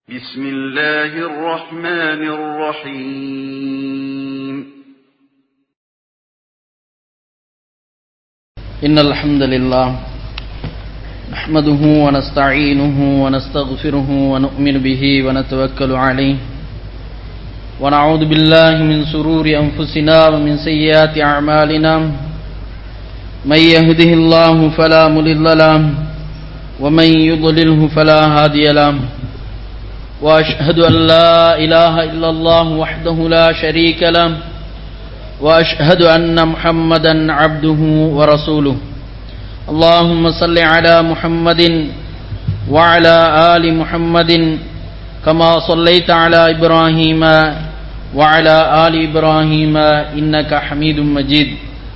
بسم الله الرحمن الرحيم إن الحمد لله نحمده ونستعينه ونستغفره ونؤمن به ونتوكل عليه ونعوذ بالله من سرور أنفسنا ومن سيئات أعمالنا من يهده الله فلا مضل له ومن يضلله فلا هادي له وأشهد أن لا إله إلا الله وحده لا شريك له واشهد ان محمدا عبده ورسوله اللهم صل على محمد وعلى ال محمد كما صليت على ابراهيم وعلى ال ابراهيم انك حميد مجيد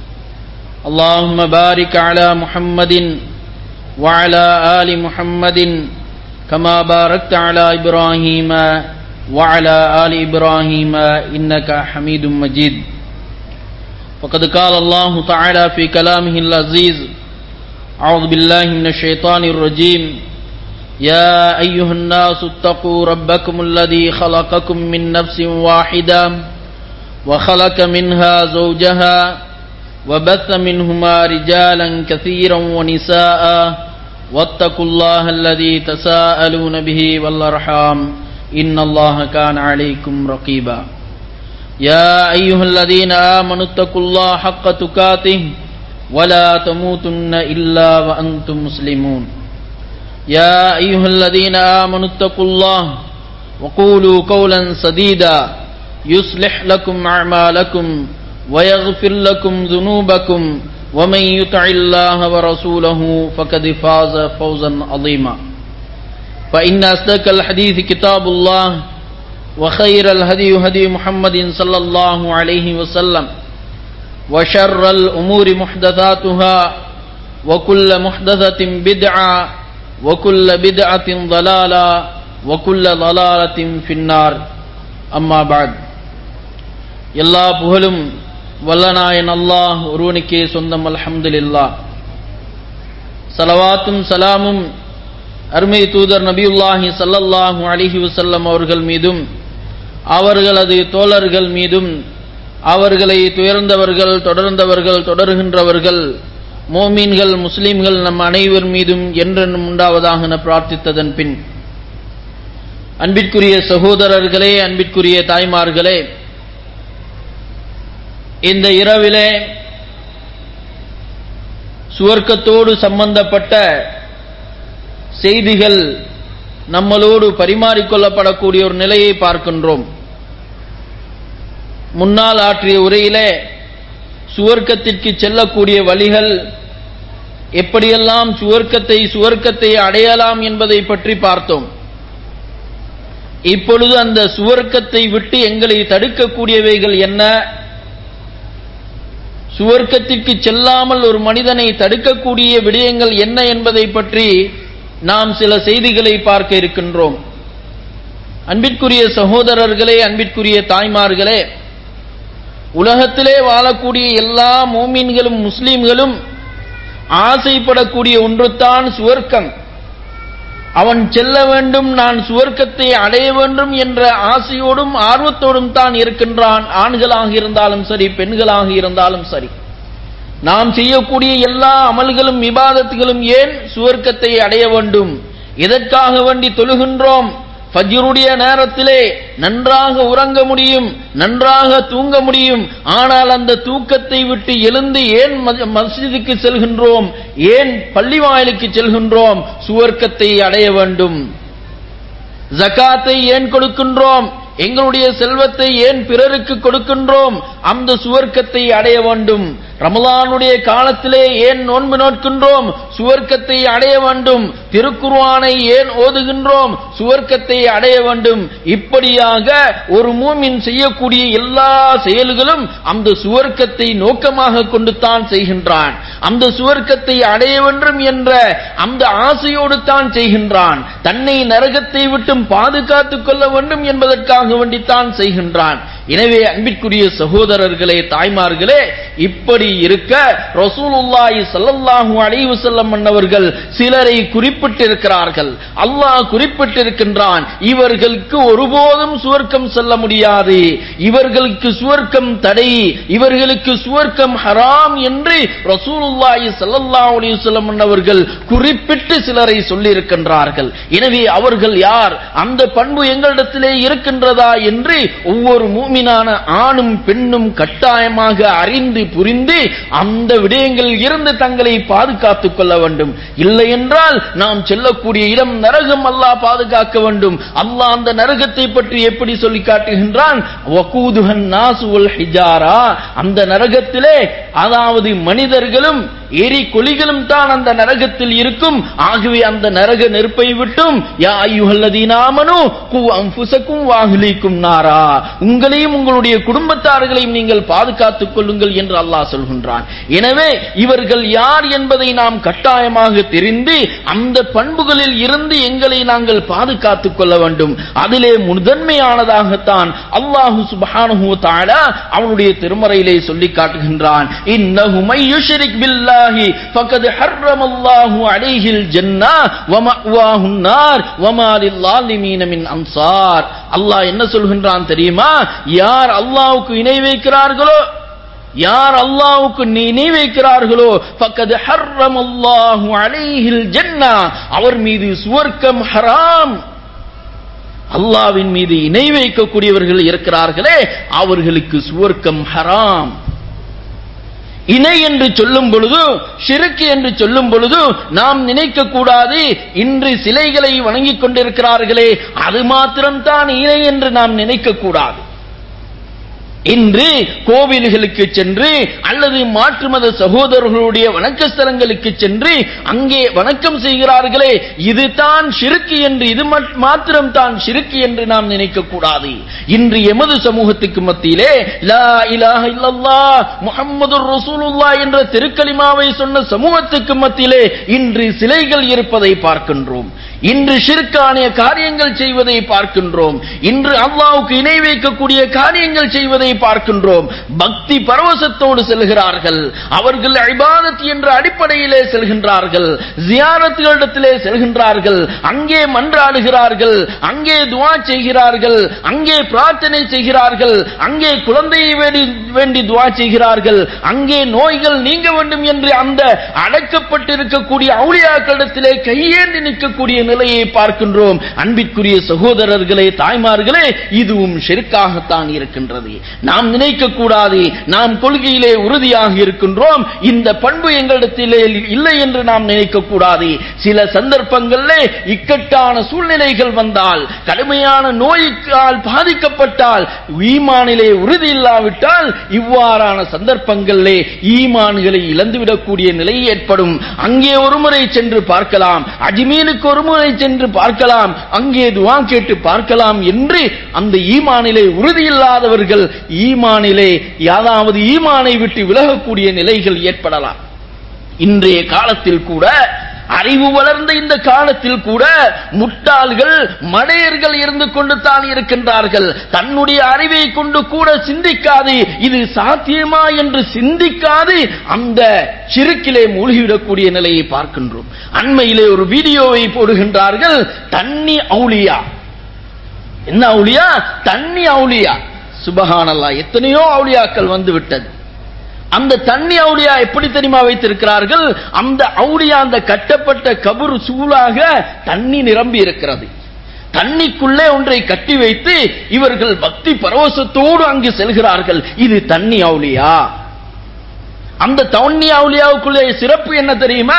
اللهم بارك على محمد وعلى ال محمد كما باركت على ابراهيم وعلى ال ابراهيم انك حميد مجيد وقد قال الله تعالى في كلامه العزيز أعوذ بالله من الشيطان الرجيم يا أيها الناس اتقوا ربكم الذي خلقكم من نفس واحدة وخلق منها زوجها وبث منهما رجالا كثيرا ونساء واتقوا الله الذي تساءلون به والأرحام إن الله كان عليكم رقيبا يا أيها الذين آمنوا اتقوا الله حق تقاته ولا تموتن إلا وأنتم مسلمون يا أيها الذين آمنوا اتقوا الله وقولوا قولا سديدا يصلح لكم أعمالكم ويغفر لكم ذنوبكم ومن يطع الله ورسوله فقد فاز فوزا عظيما فإن أصدق الحديث كتاب الله وخير الهدي هدي محمد صلى الله عليه وسلم وشر الأمور محدثاتها وكل محدثة بدعة وكل بدعة ضلالة وكل ضلالة في النار أما بعد எல்லா புகழும் வல்லநாயன் அல்லாஹ் ஒருவனுக்கே சொந்தம் அல்ஹம்துலில்லா சலவாத்தும் சலாமும் அருமை தூதர் நபியுல்லாஹி சல்லல்லாஹு அலிஹி வசல்லம் அவர்கள் மீதும் அவர்களது தோழர்கள் மீதும் அவர்களை துயர்ந்தவர்கள் தொடர்ந்தவர்கள் தொடர்கின்றவர்கள் மோமீன்கள் முஸ்லிம்கள் நம் அனைவர் மீதும் என்றென்றும் உண்டாவதாக என பிரார்த்தித்ததன் பின் அன்பிற்குரிய சகோதரர்களே அன்பிற்குரிய தாய்மார்களே இந்த இரவிலே சுவர்க்கத்தோடு சம்பந்தப்பட்ட செய்திகள் நம்மளோடு பரிமாறிக்கொள்ளப்படக்கூடிய ஒரு நிலையை பார்க்கின்றோம் முன்னால் ஆற்றிய உரையிலே சுவர்க்கத்திற்கு செல்லக்கூடிய வழிகள் எப்படியெல்லாம் சுவர்க்கத்தை சுவர்க்கத்தை அடையலாம் என்பதை பற்றி பார்த்தோம் இப்பொழுது அந்த சுவர்க்கத்தை விட்டு எங்களை தடுக்கக்கூடியவைகள் என்ன சுவர்க்கத்திற்கு செல்லாமல் ஒரு மனிதனை தடுக்கக்கூடிய விடயங்கள் என்ன என்பதை பற்றி நாம் சில செய்திகளை பார்க்க இருக்கின்றோம் அன்பிற்குரிய சகோதரர்களே அன்பிற்குரிய தாய்மார்களே உலகத்திலே வாழக்கூடிய எல்லா மோமீன்களும் முஸ்லீம்களும் ஆசைப்படக்கூடிய ஒன்றுதான் சுவர்க்கம் அவன் செல்ல வேண்டும் நான் சுவர்க்கத்தை அடைய வேண்டும் என்ற ஆசையோடும் ஆர்வத்தோடும் தான் இருக்கின்றான் ஆண்களாக இருந்தாலும் சரி பெண்களாக இருந்தாலும் சரி நாம் செய்யக்கூடிய எல்லா அமல்களும் விவாதத்துகளும் ஏன் சுவர்க்கத்தை அடைய வேண்டும் எதற்காக வேண்டி தொழுகின்றோம் ஃபஜ்ருடைய நேரத்திலே நன்றாக உறங்க முடியும் நன்றாக தூங்க முடியும் ஆனால் அந்த தூக்கத்தை விட்டு எழுந்து ஏன் மஸ்ஜிதுக்கு செல்கின்றோம் ஏன் பள்ளி வாயிலுக்கு செல்கின்றோம் சுவர்க்கத்தை அடைய வேண்டும் ஜகாத்தை ஏன் கொடுக்கின்றோம் எங்களுடைய செல்வத்தை ஏன் பிறருக்கு கொடுக்கின்றோம் அந்த சுவர்க்கத்தை அடைய வேண்டும் ரமலானுடைய காலத்திலே ஏன் நோன்பு நோட்கின்றோம் சுவர்க்கத்தை அடைய வேண்டும் திருக்குர்வானை ஏன் ஓதுகின்றோம் சுவர்க்கத்தை அடைய வேண்டும் இப்படியாக ஒரு மூமின் செய்யக்கூடிய எல்லா செயல்களும் அந்த சுவர்க்கத்தை நோக்கமாக கொண்டு தான் செய்கின்றான் அந்த சுவர்க்கத்தை அடைய வேண்டும் என்ற அந்த ஆசையோடு தான் செய்கின்றான் தன்னை நரகத்தை விட்டும் பாதுகாத்துக் கொள்ள வேண்டும் என்பதற்காக வேண்டித்தான் செய்கின்றான் எனவே அன்பிற்குரிய சகோதரர்களே தாய்மார்களே இப்படி இருக்க ரசூலுல்லாஹி ஸல்லல்லாஹு அலைஹி வஸல்லம் அன்னவர்கள் சிலரை குறிப்பிட்டிருக்கிறார்கள் அல்லாஹ் குறிப்பிட்டிருக்கின்றான் இவர்களுக்கு ஒருபோதும் சுவர்க்கம் செல்ல முடியாது இவர்களுக்கு சுவர்க்கம் தடை இவர்களுக்கு சுவர்க்கம் ஹராம் என்று ரசூலுல்லாஹி ஸல்லல்லாஹு அலைஹி வஸல்லம் அன்னவர்கள் குறிப்பிட்டு சிலரை சொல்லியிருக்கின்றார்கள் எனவே அவர்கள் யார் அந்த பண்பு எங்களிடத்திலே இருக்கின்றதா என்று ஒவ்வொரு மூமினான ஆணும் பெண்ணும் கட்டாயமாக அறிந்து புரிந்து அந்த விடயங்களில் இருந்து தங்களை பாதுகாத்துக் கொள்ள வேண்டும் இல்லை என்றால் நாம் செல்லக்கூடிய இடம் நரகம் அல்லாஹ் பாதுகாக்க வேண்டும் அல்லாஹ் அந்த நரகத்தை பற்றி எப்படி சொல்லி காட்டுகின்றான் வகூதுஹன் நாசு வல் ஹிஜாரா அந்த நரகத்திலே அதாவது மனிதர்களும் எரி கொலிகளும் தான் அந்த நரகத்தில் இருக்கும் ஆகவே அந்த நரக நெருப்பை விட்டும் யா ஐயுஹல்லதீனாமனு கு அம்புசக்கும் வாஹ்லீக்கும் நாரா உங்களையும் உங்களுடைய குடும்பத்தார்களையும் நீங்கள் பாதுகாத்துக் கொள்ளுங்கள் என்று அல்லாஹ் சொல்கின்றான் எனவே இவர்கள் யார் என்பதை நாம் கட்டாயமாக தெரிந்து அந்த பண்புகளில் இருந்து எங்களை நாங்கள் பாதுகாத்துக் கொள்ள வேண்டும் அதிலே முதன்மையானதாகத்தான் அல்லாஹு சுப்ஹானஹு வ தஆலா அவனுடைய திருமறையிலே சொல்லி காட்டுகின்றான் இன்னஹு மையுஷ்ரிக் பில்லாஹி ஃபக்கத் ஹர்ரமல்லாஹு அலைஹில் ஜன்னா வ மஅவாஹுன் நார் வ மா லில்லாலிமீன மின் அன்சார் அல்லாஹ் என்ன சொல்கின்றான் தெரியுமா யார் அல்லாஹ்வுக்கு இணை வைக்கிறார்களோ யார் அல்லாஹ்வுக்கு இணை வைக்கிறார்களோ ஃபக்கத் ஹர்ரமல்லாஹு அலைஹில் ஜன்னா அவர் மீது சுவர்க்கம் ஹராம் அல்லாவின் மீது இணை வைக்கக்கூடியவர்கள் இருக்கிறார்களே அவர்களுக்கு சுவர்க்கம் ஹராம் இணை என்று சொல்லும் பொழுது ஷிருக்கு என்று சொல்லும் பொழுது நாம் நினைக்க கூடாது இன்று சிலைகளை வணங்கிக் கொண்டிருக்கிறார்களே அது மாத்திரம்தான் இணை என்று நாம் நினைக்க கூடாது இன்று கோவில்களுக்கு சென்று அல்லது மாற்று மத சகோதரர்களுடைய வணக்க ஸ்தலங்களுக்கு சென்று அங்கே வணக்கம் செய்கிறார்களே இதுதான் ஷிருக்கு என்று இது மாத்திரம் தான் ஷிருக்கு என்று நாம் நினைக்க கூடாது இன்று எமது சமூகத்துக்கு மத்தியிலே லா இலாஹ இல்லல்லாஹ் முஹம்மதுர் ரசூலுல்லாஹ் என்ற திருக்கலிமாவை சொன்ன சமூகத்துக்கு மத்தியிலே இன்று சிலைகள் இருப்பதை பார்க்கின்றோம் இன்று ஷிர்கான காரியங்கள் செய்வதை பார்க்கின்றோம் இன்று அல்லாஹ்வுக்கு இணை வைக்கக்கூடிய காரியங்கள் செய்வதை பார்க்கின்றோம் பக்தி பரவசத்தோடு செல்கிறார்கள் அவர்கள் இபாதத் என்ற அடிப்படையிலே செல்கின்றார்கள் ஜியாரத்துகளிடத்திலே செல்கின்றார்கள் அங்கே மன்றாடுகிறார்கள் அங்கே துவா செய்கிறார்கள் அங்கே பிரார்த்தனை செய்கிறார்கள் அங்கே குழந்தையை வேண்டி வேண்டி துவா செய்கிறார்கள் அங்கே நோய்கள் நீங்க வேண்டும் என்று அந்த அடக்கப்பட்டிருக்கக்கூடிய அவுளியாக்களிடத்திலே கையேந்தி நிற்கக்கூடிய நிலையை பார்க்கின்றோம் அன்பிற்குரிய சகோதரர்களே தாய்மார்களே இதுவும் ஷெருக்காகத்தான் இருக்கின்றது நாம் நினைக்க கூடாது நாம் கொள்கையிலே உறுதியாக இருக்கின்றோம் இந்த பண்பு எங்களிடத்திலே இல்லை என்று நாம் நினைக்க கூடாது சில சந்தர்ப்பங்களிலே இக்கட்டான சூழ்நிலைகள் வந்தால் கடுமையான நோய்க்கால் பாதிக்கப்பட்டால் ஈமானிலே உறுதி இல்லாவிட்டால் இவ்வாறான சந்தர்ப்பங்களிலே ஈமான்களை இழந்துவிடக்கூடிய நிலை ஏற்படும் அங்கே ஒரு முறை சென்று பார்க்கலாம் அஜ்மீனுக்கு ஒரு முறை சென்று பார்க்கலாம் அங்கே துவா கேட்டு பார்க்கலாம் என்று அந்த ஈமானிலே உறுதி இல்லாதவர்கள் ஈமானிலே யாதாவது ஈமானை விட்டு விலகக்கூடிய நிலைகள் ஏற்படலாம் இன்றைய காலத்தில் கூட அறிவு வளர்ந்த இந்த காலத்தில் கூட முட்டாள்கள் மடையர்கள் இருந்து கொண்டு தான் இருக்கின்றார்கள் தன்னுடைய அறிவை கொண்டு கூட சிந்திக்காது இது சாத்தியமா என்று சிந்திக்காது அந்த சிறுக்கிலே மூழ்கிவிடக்கூடிய நிலையை பார்க்கின்றோம் அண்மையிலே ஒரு வீடியோவை போடுகின்றார்கள் தண்ணி அவுளியா என்ன அவுளியா தண்ணி அவுளியா சுபஹானல்லா எத்தனையோ அவுளியாக்கள் வந்து விட்டது அந்த தண்ணி அவுளியா எப்படி தெரியுமா வைத்திருக்கிறார்கள் அந்த அவுளியா அந்த கட்டப்பட்ட கபரு சூழாக தண்ணி நிரம்பி இருக்கிறது தண்ணிக்குள்ளே ஒன்றை கட்டி வைத்து இவர்கள் பக்தி பரவசத்தோடு அங்கு செல்கிறார்கள் இது தண்ணி அவுளியா அந்த தண்ணி அவுளியாவுக்குள்ளே சிறப்பு என்ன தெரியுமா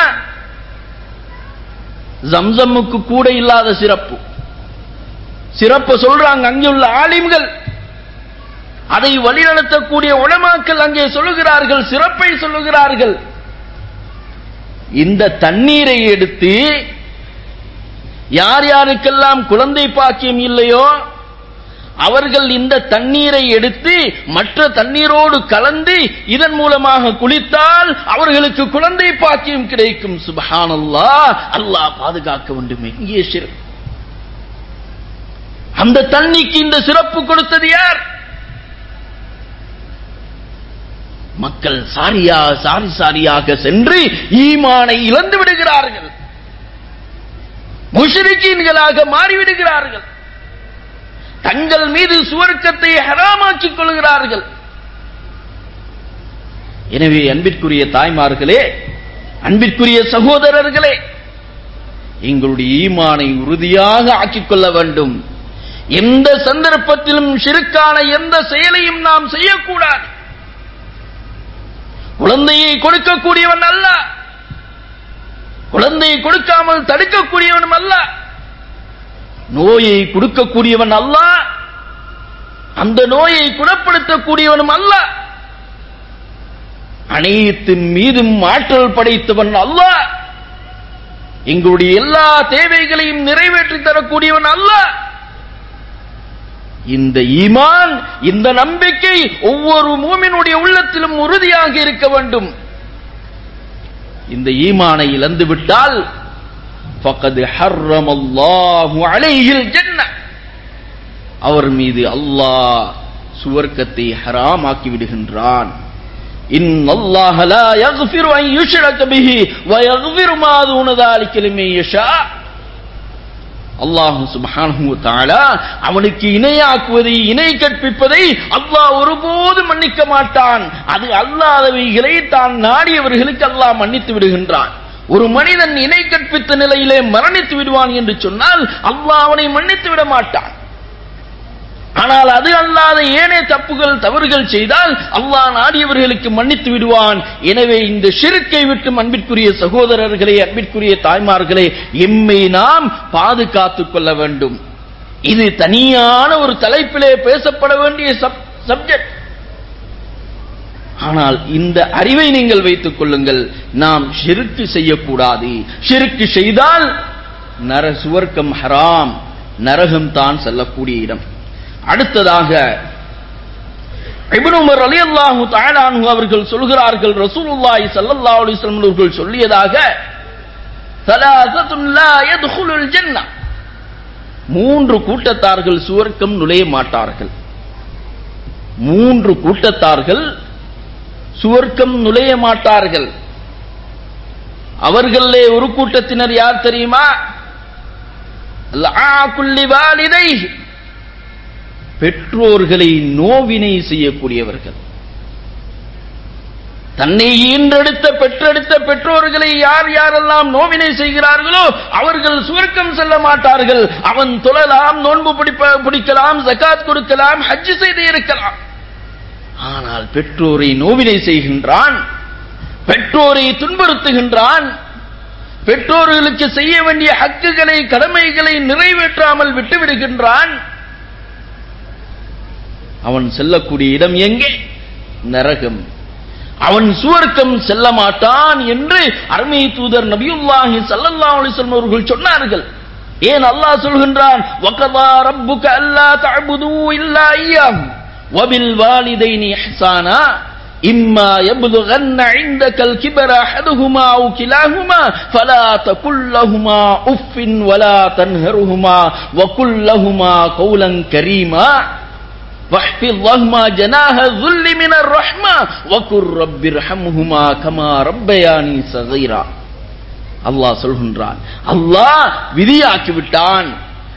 ஜம்சம்முக்கு கூட இல்லாத சிறப்பு சிறப்பு சொல்றாங்க அங்கே உள்ள ஆலிம்கள் அதை வழிநடத்தக்கூடிய உலமாக்கள் அங்கே சொல்லுகிறார்கள் சிறப்பை சொல்லுகிறார்கள் இந்த தண்ணீரை எடுத்து யார் யாருக்கெல்லாம் குழந்தை பாக்கியம் இல்லையோ அவர்கள் இந்த தண்ணீரை எடுத்து மற்ற தண்ணீரோடு கலந்து இதன் மூலமாக குளித்தால் அவர்களுக்கு குழந்தை பாக்கியம் கிடைக்கும் சுபஹானல்லா அல்லாஹ் பாதுகாக்க வேண்டும் எங்கே சிறப்பு அந்த தண்ணிக்கு இந்த சிறப்பு கொடுத்தது யார் மக்கள் சாரியா சாரி சாரியாக சென்று ஈமானை இழந்து விடுகிறார்கள் முஷரிக்கீன்களாக மாறிவிடுகிறார்கள் தங்கள் மீது சுவர்க்கத்தை ஹராமாக்கிக் கொள்கிறார்கள் எனவே அன்பிற்குரிய தாய்மார்களே அன்பிற்குரிய சகோதரர்களே எங்களுடைய ஈமானை உறுதியாக ஆக்கிக் கொள்ள வேண்டும் எந்த சந்தர்ப்பத்திலும் சிறுக்கான எந்த செயலையும் நாம் செய்யக்கூடாது குழந்தையை கொடுக்கக்கூடியவன் அல்ல குழந்தையை கொடுக்காமல் தடுக்கக்கூடியவனும் அல்ல நோயை கொடுக்கக்கூடியவன் அல்ல அந்த நோயை குணப்படுத்தக்கூடியவனும் அல்ல அனைத்தின் மீதும் ஆற்றல் படைத்தவன் அல்ல எங்களுடைய எல்லா தேவைகளையும் நிறைவேற்றி தரக்கூடியவன் அல்ல இந்த ஈமான் இந்த நம்பிக்கை ஒவ்வொரு மூமினுடைய உள்ளத்திலும் உறுதியாக இருக்க வேண்டும் இந்த ஈமானை இழந்து விட்டால் ஃபக்கது ஹர்ரம் அல்லாஹு அலைஹில் ஜன்ன அவர் மீது அல்லாஹ் சுவர்க்கத்தை ஹராமாக்கி விடுகின்றான் إن الله لا يغفر أن يشرك به ويغفر ما دون ذلك لمن يشاء அல்லாஹு சுபஹானஹு தஆலா அவனுக்கு இணையாக்குவதை இணை கற்பிப்பதை அல்லாஹ் ஒருபோது மன்னிக்க மாட்டான் அது அல்லாதவைகளை தான் நாடியவர்களுக்கு அல்லாஹ் மன்னித்து விடுகின்றான் ஒரு மனிதன் இணை கற்பித்த நிலையிலே மரணித்து விடுவான் என்று சொன்னால் அல்லாஹ் அவனை மன்னித்து விட மாட்டான் ஆனால் அது அல்லாத ஏனே தப்புகள் தவறுகள் செய்தால் அல்லாஹ் நாடியவர்களுக்கு மன்னித்து விடுவான் எனவே இந்த ஷிருக்கை விட்டு அன்பிற்குரிய சகோதரர்களே அன்பிற்குரிய தாய்மார்களே எம்மை நாம் பாதுகாத்துக் கொள்ள வேண்டும் இது தனியான ஒரு தலைப்பிலே பேசப்பட வேண்டிய சப்ஜெக்ட் ஆனால் இந்த அறிவை நீங்கள் வைத்துக் கொள்ளுங்கள் நாம் ஷிருக்கு செய்யக்கூடாது ஷிருக்கு செய்தால் நர சுவர்க்கம் ஹராம் நரகம் தான் செல்லக்கூடிய இடம் அடுத்ததாக இப்னு உமர் ரலியல்லாஹு தஆலா அன்ஹு அவர்கள் சொல்கிறார்கள் ரசூலுல்லாஹி ஸல்லல்லாஹு அலைஹி வஸல்லம் அவர்கள் சொல்லியதாக ஸலாசத்துன் லா யத்குலுல் ஜன்னah மூன்று கூட்டத்தார்கள் சுவர்க்கம் நுழைய மாட்டார்கள் மூன்று கூட்டத்தார்கள் சுவர்க்கம் நுழைய மாட்டார்கள் அவர்களே ஒரு கூட்டத்தினர் யார் தெரியுமா லா குல்லி வாலிதைஹி பெற்றோர்களை நோவினை செய்யக்கூடியவர்கள் தன்னை ஈன்றெடுத்த பெற்றெடுத்த பெற்றோர்களை யார் யாரெல்லாம் நோவினை செய்கிறார்களோ அவர்கள் சுவர்க்கம் செல்ல மாட்டார்கள் அவன் தொழலாம் நோன்பு பிடிப்ப பிடிக்கலாம் ஜக்காத் கொடுக்கலாம் ஹஜ் செய்து இருக்கலாம் ஆனால் பெற்றோரை நோவினை செய்கின்றான் பெற்றோரை துன்புறுத்துகின்றான் பெற்றோர்களுக்கு செய்ய வேண்டிய ஹக்குகளை கடமைகளை நிறைவேற்றாமல் விட்டுவிடுகின்றான் அவன் செல்லக்கூடிய இடம் எங்கே நரகம் அவன் சுவர்க்கம் செல்ல மாட்டான் என்று அருமை தூதர் நபியுல்லாஹி ஸல்லல்லாஹு அலைஹி வஸல்லம் அவர்கள் சொன்னார்கள் ஏன் அல்லாஹ் சொல்கின்றான் வகதா ரப்புக அல்லா தஅபுது இல்லா இய்யாஹு வபில் வாலிதைனி இஹ்சானா إما يبلغن عندك الكبر أحدهما أو كلاهما فلا تقل لهما أف ولا تنهرهما وقل لهما قولا كريما واحفظ لهما جناح الذل من الرحمة وقل رب ارحمهما كما ربياني صغيرا அல்லாஹ் சொல்கின்றான் அல்லாஹ் விதியாக்கி விட்டான்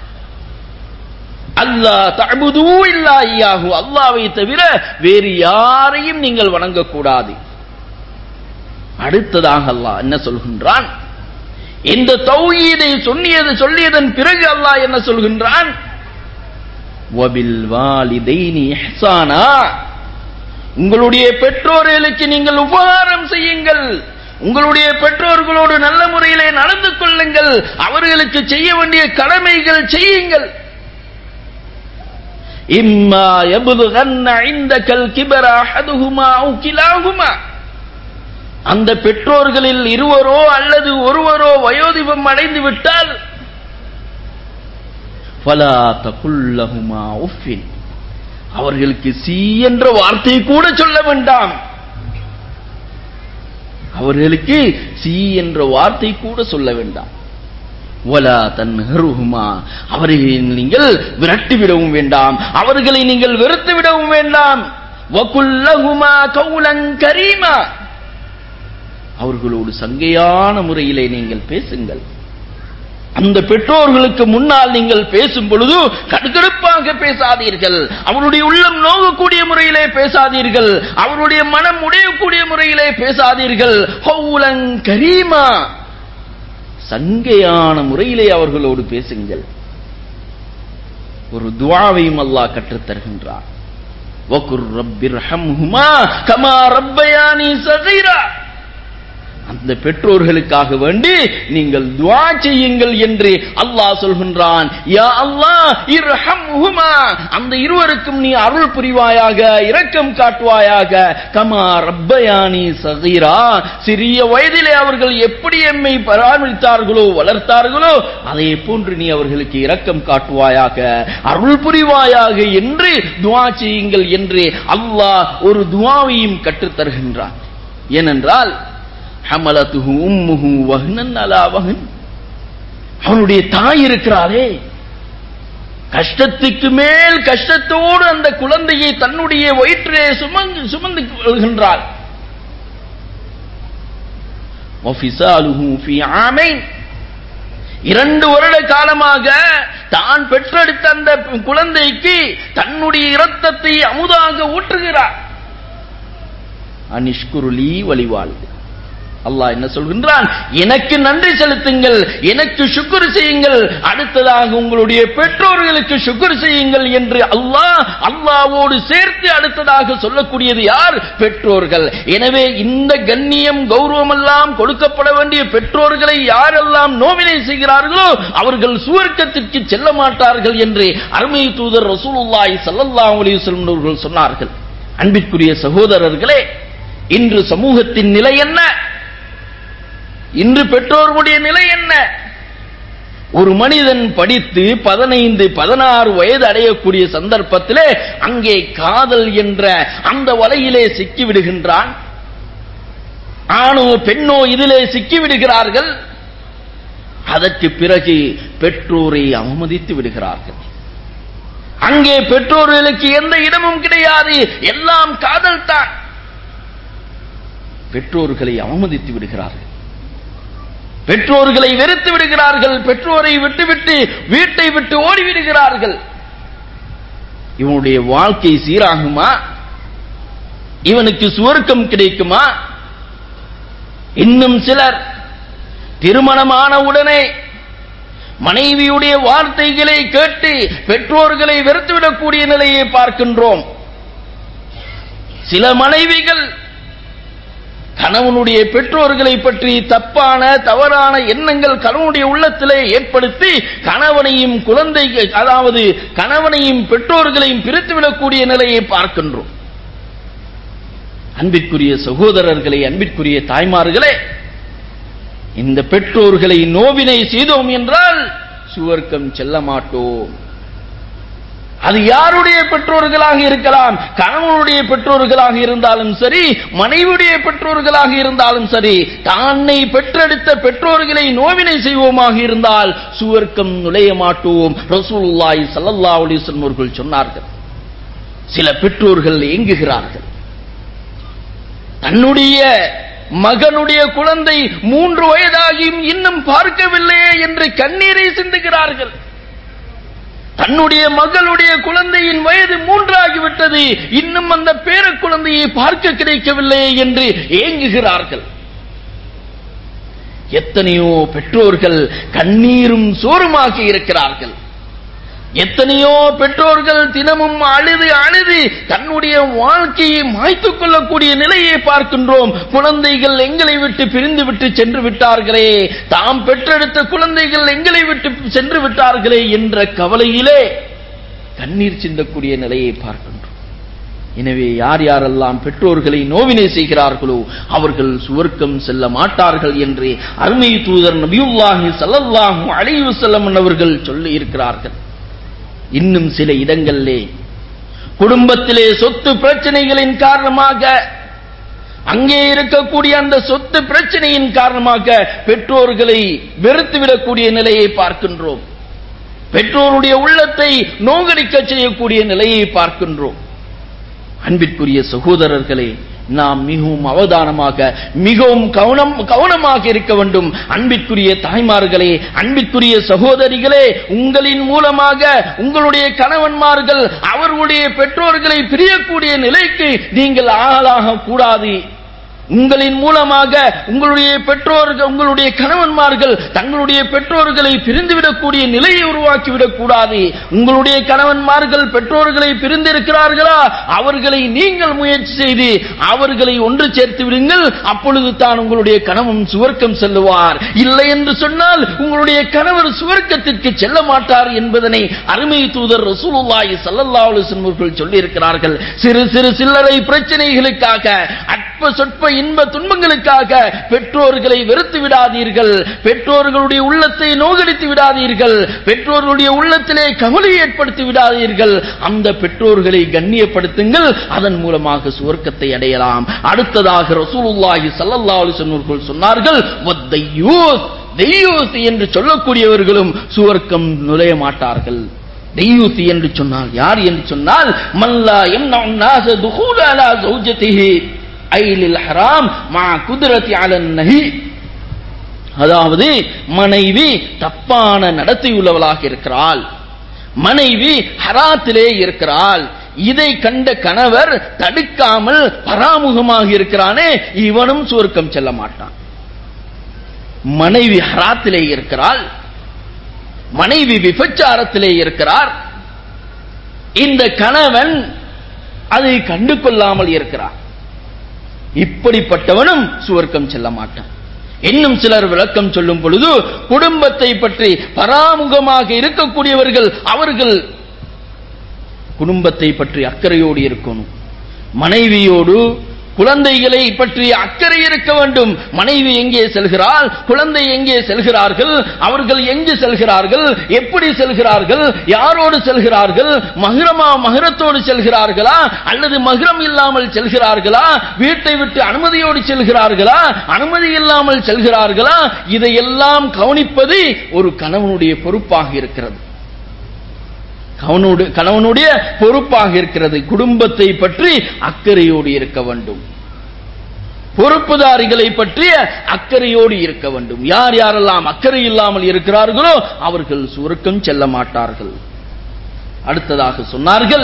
அல்லாஹ் தஅபுது இல்லா இய்யாஹு அல்லாஹ்வை தவிர வேறு யாரையும் நீங்கள் வணங்கக்கூடாது அடுத்ததாக அல்லாஹ் என்ன சொல்கின்றான் இந்த தௌஹீதை சொன்னியது சொல்லியதன் பிறகு அல்லாஹ் என்ன சொல்கின்றான் வபில் வாலிதைனி இஹ்சானா உங்களுடைய பெற்றோர்களுக்கு நீங்கள் உபகாரம் செய்யுங்கள் உங்களுடைய பெற்றோர்களோடு நல்ல முறையிலே நடந்து கொள்ளுங்கள் அவர்களுக்கு செய்ய வேண்டிய கடமைகள் செய்யுங்கள் இம்மா யபுலுகன்ன இந்தகல் கிபர அஹதுஹுமா அவு கிலாஹுமா அந்த பெற்றோர்களில் இருவரோ அல்லது ஒருவரோ வயோதிபம் அடைந்து விட்டால் ஃபலா தகுல்லஹுமா உஃபின் அவர்களுக்கு சி என்ற வார்த்தை கூட சொல்ல வேண்டாம் அவர்களுக்கு சி என்ற வார்த்தை கூட சொல்ல வேண்டாம் வலா தன்ஹருஹுமா அவர்களை நீங்கள் விரட்டி விடவும் வேண்டாம் அவர்களை நீங்கள் வெறுத்து விடவும் வேண்டாம் வகுல்லகுமா கவுலன் கரீமா அவர்களோடு சங்கையான முறையிலே நீங்கள் பேசுங்கள் அந்த பெற்றோர்களுக்கு முன்னால் நீங்கள் பேசும் பொழுது கடுக்கடுப்பாக பேசாதீர்கள் அவருடைய உள்ளம் நோகக்கூடிய முறையிலே பேசாதீர்கள் அவருடைய மனம் உடையக்கூடிய முறையிலே பேசாதீர்கள் ஹவுலன் கரீமா சங்கையான முறையிலே அவர்களோடு பேசுங்கள் ஒரு துவாவையும் அல்லாஹ் கற்றுத் தருகின்றார் வகுர் ரப்பிர் ஹம்ஹுமா கமா ரப்பயானி சகீரா அந்த பெற்றோர்களுக்காக வேண்டி நீங்கள் துவா செய்யுங்கள் என்று அல்லாஹ் சொல்கின்றான் யா அல்லாஹ் இர்ஹம்ஹுமா அந்த இருவருக்கும் நீ அருள் புரிவாயாக இரக்கம் காட்டுவாயாக கமா ரப்பயானி சகீரா சிறிய வயதிலே அவர்கள் எப்படி எம்மை பராமரித்தார்களோ வளர்த்தார்களோ அதே போன்று நீ அவர்களுக்கு இரக்கம் காட்டுவாயாக அருள் புரிவாயாக என்று துவா செய்யுங்கள் என்று அல்லாஹ் ஒரு துவாவையும் கற்றுத் தருகின்றான் ஏனென்றால் ஹமலத்துஹு உம்முஹு வஹ்னன் அலா வஹ்ன் அவனுடைய தாய் இருக்கிறாரே கஷ்டத்துக்கு மேல் கஷ்டத்தோடு அந்த குழந்தையை தன்னுடைய வயிற்றிலே சுமந்து சுமந்து கொள்கின்றாள் வஃபிசாலுஹு ஃபீ ஆமைன் இரண்டு வருட காலமாக தான் பெற்றெடுத்த அந்த குழந்தைக்கு தன்னுடைய இரத்தத்தை அமுதாக ஊற்றுகிறார் அனிஷ்குருளி வழிவாழ்வு அல்லாஹ் என்ன சொல்கின்றான் எனக்கு நன்றி செலுத்துங்கள் எனக்கு சுக்குர் செய்யுங்கள் அடுத்ததாக உங்களுடைய பெற்றோர்களுக்கு சுக்குர் செய்யுங்கள் என்று அல்லாஹ் அல்லாவோடு சேர்த்து அடுத்ததாக சொல்லக்கூடியது யார் பெற்றோர்கள் எனவே இந்த கண்ணியம் கௌரவம் எல்லாம் கொடுக்கப்பட வேண்டிய பெற்றோர்களை யாரெல்லாம் நோவினை செய்கிறார்களோ அவர்கள் சுவர்க்கத்திற்கு செல்ல மாட்டார்கள் என்று அருமை தூதர் ரசூலுல்லாஹி ஸல்லல்லாஹு அலைஹி வஸல்லம் அவர்கள் சொன்னார்கள் அன்பிற்குரிய சகோதரர்களே இன்று சமூகத்தின் நிலை என்ன இன்று பெற்றோர்களுடைய நிலை என்ன ஒரு மனிதன் படித்து பதினைந்து பதினாறு வயது அடையக்கூடிய சந்தர்ப்பத்திலே அங்கே காதல் என்ற அந்த வலையிலே சிக்கி விடுகின்றான் ஆணோ பெண்ணோ இதிலே சிக்கி விடுகிறார்கள் அதற்கு பிறகு பெற்றோரை அவமதித்து விடுகிறார்கள் அங்கே பெற்றோர்களுக்கு எந்த இடமும் கிடையாது எல்லாம் காதல் தான் பெற்றோர்களை அவமதித்து விடுகிறார்கள் பெற்றோர்களை வெறுத்து விடுகிறார்கள் பெற்றோரை விட்டுவிட்டு வீட்டை விட்டு ஓடிவிடுகிறார்கள் இவனுடைய வாழ்க்கை சீராகுமா இவனுக்கு சுவர்க்கம் கிடைக்குமா இன்னும் சிலர் திருமணமான உடனே மனைவியுடைய வார்த்தைகளை கேட்டு பெற்றோர்களை வெறுத்துவிடக்கூடிய நிலையை பார்க்கின்றோம் சில மனைவிகள் கணவனுடைய பெற்றோர்களை பற்றி தப்பான தவறான எண்ணங்கள் கணவனுடைய உள்ளத்திலே ஏற்படுத்தி கணவனையும் குழந்தை அதாவது கணவனையும் பெற்றோர்களையும் பிரித்துவிடக்கூடிய நிலையை பார்க்கின்றோம் அன்பிற்குரிய சகோதரர்களே அன்பிற்குரிய தாய்மார்களே இந்த பெற்றோர்களை நோவினை செய்தோம் என்றால் சுவர்க்கம் செல்ல மாட்டோம் அது யாருடைய பெற்றோர்களாக இருக்கலாம் கணவனுடைய பெற்றோர்களாக இருந்தாலும் சரி மனைவியுடைய பெற்றோர்களாக இருந்தாலும் சரி தானை பெற்றெடுத்த பெற்றோர்களை நோவினை செய்வோமாக இருந்தால் சுவர்க்கம் நுழைய மாட்டோம் ரசூலுல்லாஹி ஸல்லல்லாஹு அலைஹி வஸல்லம் அவர்கள் சொன்னார்கள் சில பெற்றோர்கள் ஏங்குகிறார்கள் தன்னுடைய மகனுடைய குழந்தை மூன்று வயதாகியும் இன்னும் பார்க்கவில்லையே என்று கண்ணீரை சிந்துகிறார்கள் தன்னுடைய மகளுடைய குழந்தையின் வயது மூன்றாகிவிட்டது இன்னும் அந்த பேர குழந்தையை பார்க்க கிடைக்கவில்லை என்று ஏங்குகிறார்கள் எத்தனையோ பெற்றோர்கள் கண்ணீரும் சோறுமாக இருக்கிறார்கள் எத்தனையோ பெற்றோர்கள் தினமும் அழுது அழுது தன்னுடைய வாழ்க்கையை மாய்த்துக் கொள்ளக்கூடிய நிலையை பார்க்கின்றோம் குழந்தைகள் எங்களை விட்டு பிரிந்து விட்டு சென்று விட்டார்களே தாம் பெற்றெடுத்த குழந்தைகள் எங்களை விட்டு சென்று விட்டார்களே என்ற கவலையிலே கண்ணீர் சிந்தக்கூடிய நிலையை பார்க்கின்றோம் எனவே யார் யாரெல்லாம் பெற்றோர்களை நோவினை செய்கிறார்களோ அவர்கள் சுவர்க்கம் செல்ல மாட்டார்கள் என்று அருமை தூதர் நபியுல்லாஹி ஸல்லல்லாஹு அலைஹி வஸல்லம் அவர்கள் சொல்லி இருக்கிறார்கள் இன்னும் சில இடங்களிலே குடும்பத்திலே சொத்து பிரச்சனைகளின் காரணமாக அங்கே இருக்கக்கூடிய அந்த சொத்து பிரச்சனையின் காரணமாக பெற்றோர்களை வெறுத்துவிடக்கூடிய நிலையை பார்க்கின்றோம் பெற்றோருடைய உள்ளத்தை நோங்கடிக்க செய்யக்கூடிய நிலையை பார்க்கின்றோம் அன்பிற்குரிய சகோதரர்களே நாம் மிகவும் அவதானமாக மிகவும் கவனம் கவனமாக இருக்க வேண்டும் அன்பிற்குரிய தாய்மார்களே அன்பிற்குரிய சகோதரிகளே உங்களின் மூலமாக உங்களுடைய கணவன்மார்கள் அவர்களுடைய பெற்றோர்களை பிரியக்கூடிய நிலைக்கு நீங்கள் ஆளாக கூடாது உங்களின் மூலமாக உங்களுடைய பெற்றோர்கள் உங்களுடைய கணவன்மார்கள் தங்களுடைய பெற்றோர்களை பிரிந்துவிடக்கூடிய நிலையை உருவாக்கிவிடக் கூடாது உங்களுடைய கணவன்மார்கள் பெற்றோர்களை பிரிந்திருக்கிறார்களா அவர்களை நீங்கள் முயற்சி செய்து அவர்களை ஒன்று சேர்த்து விடுங்கள் அப்பொழுது தான் உங்களுடைய கணவன் சுவர்க்கம் செல்லுவார் இல்லை என்று சொன்னால் உங்களுடைய கணவர் சுவர்க்கத்திற்கு செல்ல மாட்டார் என்பதனை அருமை தூதர் ரசூலுல்லாஹி ஸல்லல்லாஹு அலைஹி வஸல்லம் அவர்கள் சொல்லி இருக்கிறார்கள் சிறு சிறு சில்லறை பிரச்சனைகளுக்காக அற்ப சொற்ப இன்ப துன்பங்களுக்காக பெற்றோர்களை வெறுத்து விடாதீர்கள் பெற்றோர்களுடைய உள்ளத்தை நோகடித்து விடாதீர்கள் பெற்றோர்களுடைய உள்ளத்திலே கவலை ஏற்படுத்தி விடாதீர்கள் அந்த பெற்றோர்களை கண்ணியப்படுத்துங்கள் அதன் மூலமாக சுவர்க்கத்தை அடையலாம் அடுத்ததாக ரசூலுல்லாஹி ஸல்லல்லாஹு அலைஹி வஸல்லம் அவர்கள் சொன்னார்கள் வத்தையூஸ் தெய்யூஸ் என்று சொல்லக்கூடியவர்களும் சுவர்க்கம் நுழைய மாட்டார்கள் தெய்யூசி என்று சொன்னால் யார் என்று சொன்னால் மல்லா எம்னஉ நாஸ துகூல அலா ஜௌஜதிஹி ஐலில் ஹராம் மா குதிரத்தி அலன் நஹி அதாவது மனைவி தப்பான நடத்தை உள்ளவளாக இருக்கிறாள் மனைவி ஹராத்திலே இருக்கிறாள் இதை கண்ட கணவர் தடுக்காமல் பராமுகமாக இருக்கிறானே இவனும் சுவர்க்கம் செல்ல மாட்டான் மனைவி ஹராத்திலே இருக்கிறாள் மனைவி விபச்சாரத்திலே இருக்கிறார் இந்த கணவன் அதை கண்டு கொள்ளாமல் இருக்கிறார் இப்படிப்பட்டவனும் சுவர்க்கம் செல்ல மாட்டான் இன்னும் சிலர் விளக்கம் சொல்லும் பொழுது குடும்பத்தை பற்றி பராமுகமாக இருக்கக்கூடியவர்கள் அவர்கள் குடும்பத்தை பற்றி அக்கறையோடு இருக்கணும் மனைவியோடு குழந்தைகளை பற்றி அக்கறை இருக்க வேண்டும் மனைவி எங்கே செல்கிறாள் குழந்தை எங்கே செல்கிறார்கள் அவர்கள் எங்கு செல்கிறார்கள் எப்படி செல்கிறார்கள் யாரோடு செல்கிறார்கள் மகிரமா மகிரத்தோடு செல்கிறார்களா அல்லது மகிரம் இல்லாமல் செல்கிறார்களா வீட்டை விட்டு அனுமதியோடு செல்கிறார்களா அனுமதி இல்லாமல் செல்கிறார்களா இதையெல்லாம் கவனிப்பது ஒரு கணவனுடைய பொறுப்பாக இருக்கிறது கவனோடு கணவனுடைய பொறுப்பாக இருக்கிறது குடும்பத்தை பற்றி அக்கறையோடு இருக்க வேண்டும் பொறுப்புதாரிகளை பற்றிய அக்கறையோடு இருக்க வேண்டும் யார் யாரெல்லாம் அக்கறை இல்லாமல் இருக்கிறார்களோ அவர்கள் சுருக்கம் செல்ல மாட்டார்கள் அடுத்ததாக சொன்னார்கள்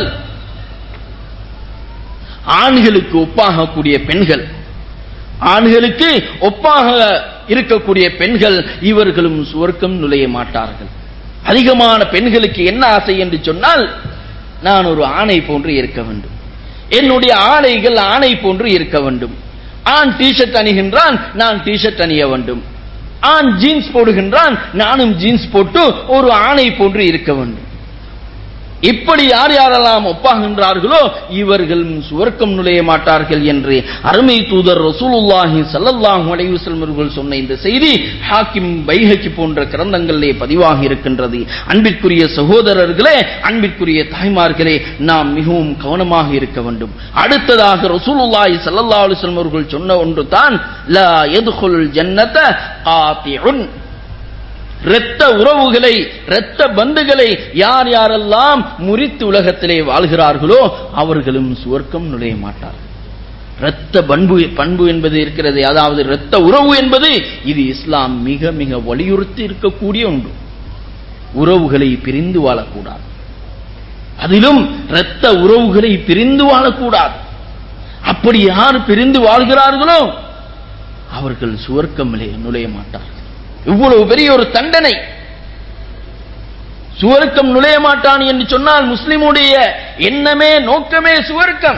ஆண்களுக்கு ஒப்பாகக்கூடிய பெண்கள் ஆண்களுக்கு ஒப்பாக இருக்கக்கூடிய பெண்கள் இவர்களும் சுவர்க்கம் நுழைய மாட்டார்கள் அதிகமான பெண்களுக்கு என்ன ஆசை என்று சொன்னால் நான் ஒரு ஆணை போன்று இருக்க வேண்டும் என்னுடைய ஆடைகள் ஆணை போன்று இருக்க வேண்டும் ஆண் டிஷர்ட் அணிகின்றான் நான் டிஷர்ட் அணிய வேண்டும் ஆண் ஜீன்ஸ் போடுகின்றான் நானும் ஜீன்ஸ் போட்டு ஒரு ஆணை போன்று இருக்க வேண்டும் இப்படி யார் யாரெல்லாம் ஒப்பாகின்றார்களோ இவர்கள் சுவர்க்கம் நுழைய மாட்டார்கள் என்று அருமை தூதர் ரசூலுல்லாஹி ஸல்லல்லாஹு அலைஹி வஸல்லம் அவர்கள் சொன்ன இந்த செய்தி ஹாக்கிம் பைஹகி போன்ற கிரந்தங்களிலே பதிவாகி இருக்கின்றது அன்பிற்குரிய சகோதரர்களே அன்பிற்குரிய தாய்மார்களே நாம் மிகவும் கவனமாக இருக்க வேண்டும் அடுத்ததாக ரசூலுல்லாஹி ஸல்லல்லாஹு அலைஹி வஸல்லம் அவர்கள் சொன்ன ஒன்று தான் லா யதுகுல் ஜன்னத ஆத்திஉன் இரத்த உறவுகளை இரத்த பந்துகளை யார் யாரெல்லாம் முறித்து உலகத்திலே வாழ்கிறார்களோ அவர்களும் சுவர்க்கம் நுழைய மாட்டார்கள் இரத்த பண்பு பண்பு என்பது இருக்கிறது அதாவது இரத்த உறவு என்பது இது இஸ்லாம் மிக மிக வலியுறுத்தி இருக்கக்கூடிய ஒன்று உறவுகளை பிரிந்து வாழக்கூடாது அதிலும் இரத்த உறவுகளை பிரிந்து வாழக்கூடாது அப்படி யார் பிரிந்து வாழ்கிறார்களோ அவர்கள் சுவர்க்கமிலே நுழைய மாட்டார்கள் இவ்வளவு பெரிய ஒரு தண்டனை சுவர்க்கம் நுழைய மாட்டான் என்று சொன்னால் முஸ்லிமுடைய எண்ணமே நோக்கமே சுவர்க்கம்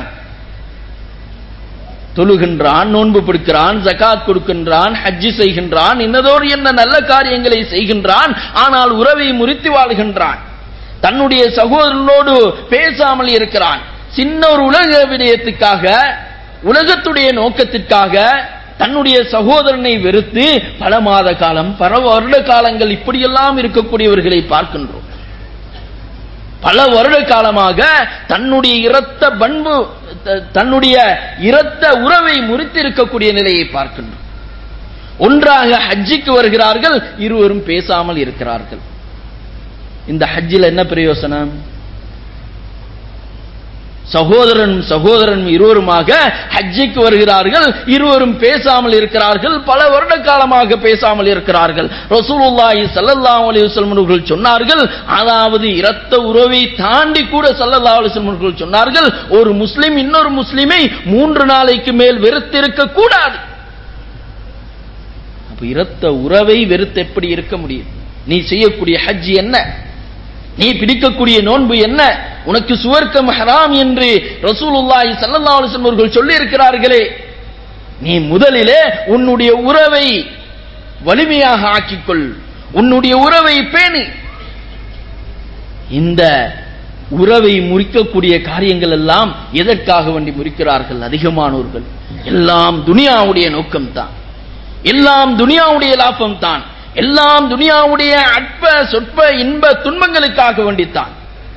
தொழுகின்றான் நோன்பு பிடிக்கிறான் ஜகாத் கொடுக்கின்றான் ஹஜ்ஜி செய்கின்றான் இன்னதோடு என்ன நல்ல காரியங்களை செய்கின்றான் ஆனால் உறவை முறித்து வாழ்கின்றான் தன்னுடைய சகோதரனோடு பேசாமல் இருக்கிறான் சின்ன ஒரு உலக விடயத்துக்காக உலகத்துடைய நோக்கத்திற்காக தன்னுடைய சகோதரனை வெறுத்து பல மாத காலம் பல வருட காலங்கள் இப்படியெல்லாம் இருக்கக்கூடியவர்களை பார்க்கின்றோம் பல வருட காலமாக தன்னுடைய இரத்த பண்பு த- தன்னுடைய இரத்த உறவை முறித்து இருக்கக்கூடிய நிலையை பார்க்கின்றோம் ஒன்றாக ஹஜ்ஜிக்கு வருகிறார்கள் இருவரும் பேசாமல் இருக்கிறார்கள் இந்த ஹஜ்ஜில் என்ன பிரயோசனம் சகோதரனும் சகோதரனும் இருவருமாக ஹஜ்ஜிக்கு வருகிறார்கள் இருவரும் பேசாமல் இருக்கிறார்கள் பல வருட காலமாக பேசாமல் இருக்கிறார்கள் ரசூலுல்லாஹி ஸல்லல்லாஹு அலைஹி வஸல்லம் அவர்கள் சொன்னார்கள் அதாவது இரத்த உறவை தாண்டி கூட ஸல்லல்லாஹு அலைஹி வஸல்லம் அவர்கள் சொன்னார்கள் ஒரு முஸ்லிம் இன்னொரு முஸ்லிமை மூன்று நாளைக்கு மேல் வெறுத்திருக்க கூடாது அப்ப இரத்த உறவை வெறுத்து எப்படி இருக்க முடியும் நீ செய்யக்கூடிய ஹஜ் என்ன நீ பிடிக்கக்கூடிய நோன்பு என்ன உனக்கு சுவர்க்கம் ஹராம் என்று ரசூலுல்லாஹி ஸல்லல்லாஹு அலைஹி வஸல்லம் அவர்கள் சொல்லி இருக்கிறார்களே நீ முதலிலே உன்னுடைய உறவை வலிமையாக ஆக்கிக்கொள் உன்னுடைய உறவை பேணி இந்த உறவை முறிக்கக்கூடிய காரியங்கள் எல்லாம் எதற்காக வேண்டி முறிக்கிறார்கள் அதிகமானோர்கள் எல்லாம் துனியாவுடைய நோக்கம்தான் எல்லாம் துனியாவுடைய லாபம் தான் எல்லாம் துனியாவுடைய அற்ப சொற்ப இன்ப துன்பங்களுக்காக வேண்டித்தான்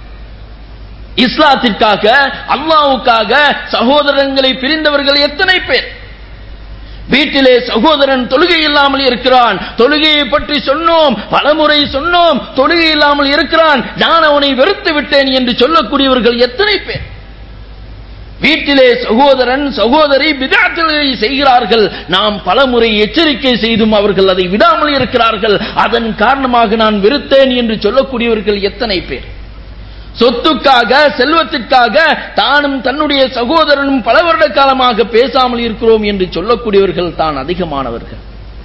இஸ்லாத்திற்காக அல்லாவுக்காக சகோதரங்களை பிரிந்தவர்கள் எத்தனை பேர் வீட்டிலே சகோதரன் தொழுகை இல்லாமல் இருக்கிறான் தொழுகையை பற்றி சொன்னோம் பலமுறை சொன்னோம் தொழுகை இல்லாமல் இருக்கிறான் நான் அவனை வெறுத்து விட்டேன் என்று சொல்லக்கூடியவர்கள் எத்தனை பேர் வீட்டிலே சகோதரன் சகோதரி விதாத்திலே செய்கிறார்கள் நாம் பலமுறை எச்சரிக்கை செய்தும் அவர்கள் அதை விடாமல் இருக்கிறார்கள் அதன் காரணமாக நான் வெறுத்தேன் என்று சொல்லக்கூடியவர்கள் எத்தனை பேர் சொத்துக்காக செல்வத்திற்காக தானும் தன்னுடைய சகோதரனும் பல வருட காலமாக பேசாமல் இருக்கிறோம் என்று சொல்லக்கூடியவர்கள் தான் அதிகமானவர்கள்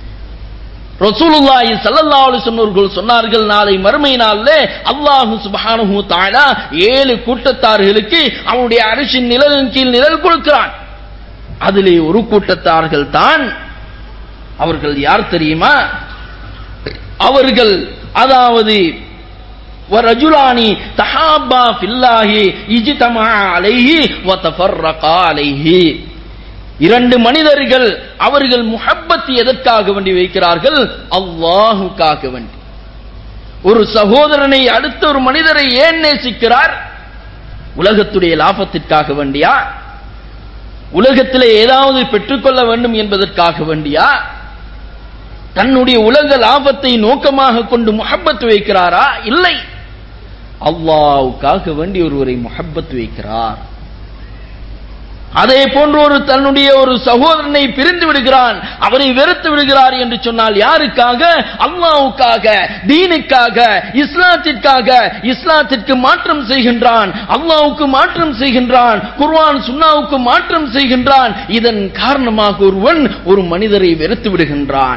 ரசூலுல்லாஹி ஸல்லல்லாஹு அலைஹி வஸல்லம் சொன்னார்கள் நாளை மறுமை நாளிலே அல்லாஹ் சுப்ஹானஹு தஆலா ஏழு கூட்டத்தார்களுக்கு அவனுடைய அரிசின் நிழலின் கீழ் நிழல் கொடுக்கிறான் அதிலே ஒரு கூட்டத்தார்கள் தான் அவர்கள் யார் தெரியுமா அவர்கள் அதாவது ورجلان تحابا في الله اجتمع عليه وتفرقا عليه இரண்டு மனிதர்கள் அவர்கள் முஹப்பத் எதற்காக வேண்டி வைக்கிறார்கள் அல்லாஹுக்காக வேண்டி ஒரு சகோதரனை அடுத்த ஒரு மனிதரை ஏன் நேசிக்கிறார் உலகத்துடைய லாபத்திற்காக வேண்டியா உலகத்திலே ஏதாவது பெற்றுக்கொள்ள வேண்டும் என்பதற்காக வேண்டியா தன்னுடைய உலக லாபத்தை நோக்கமாக கொண்டு முஹப்பத் வைக்கிறாரா இல்லை அல்லாவுக்காக வேண்டி ஒருவரை முஹப்பத் வைக்கிறார் அதே போன்று ஒரு தன்னுடைய ஒரு சகோதரனை பிரிந்து விடுகிறான் அவரை வெறுத்து விடுகிறார் என்று சொன்னால் யாருக்காக அல்லாவுக்காக தீனுக்காக இஸ்லாத்திற்காக இஸ்லாத்திற்கு மாற்றம் செய்கின்றான் அல்லாவுக்கு மாற்றம் செய்கின்றான் குர்வான் சுன்னாவுக்கு மாற்றம் செய்கின்றான் இதன் காரணமாக ஒருவன் ஒரு மனிதரை வெறுத்து விடுகின்றான்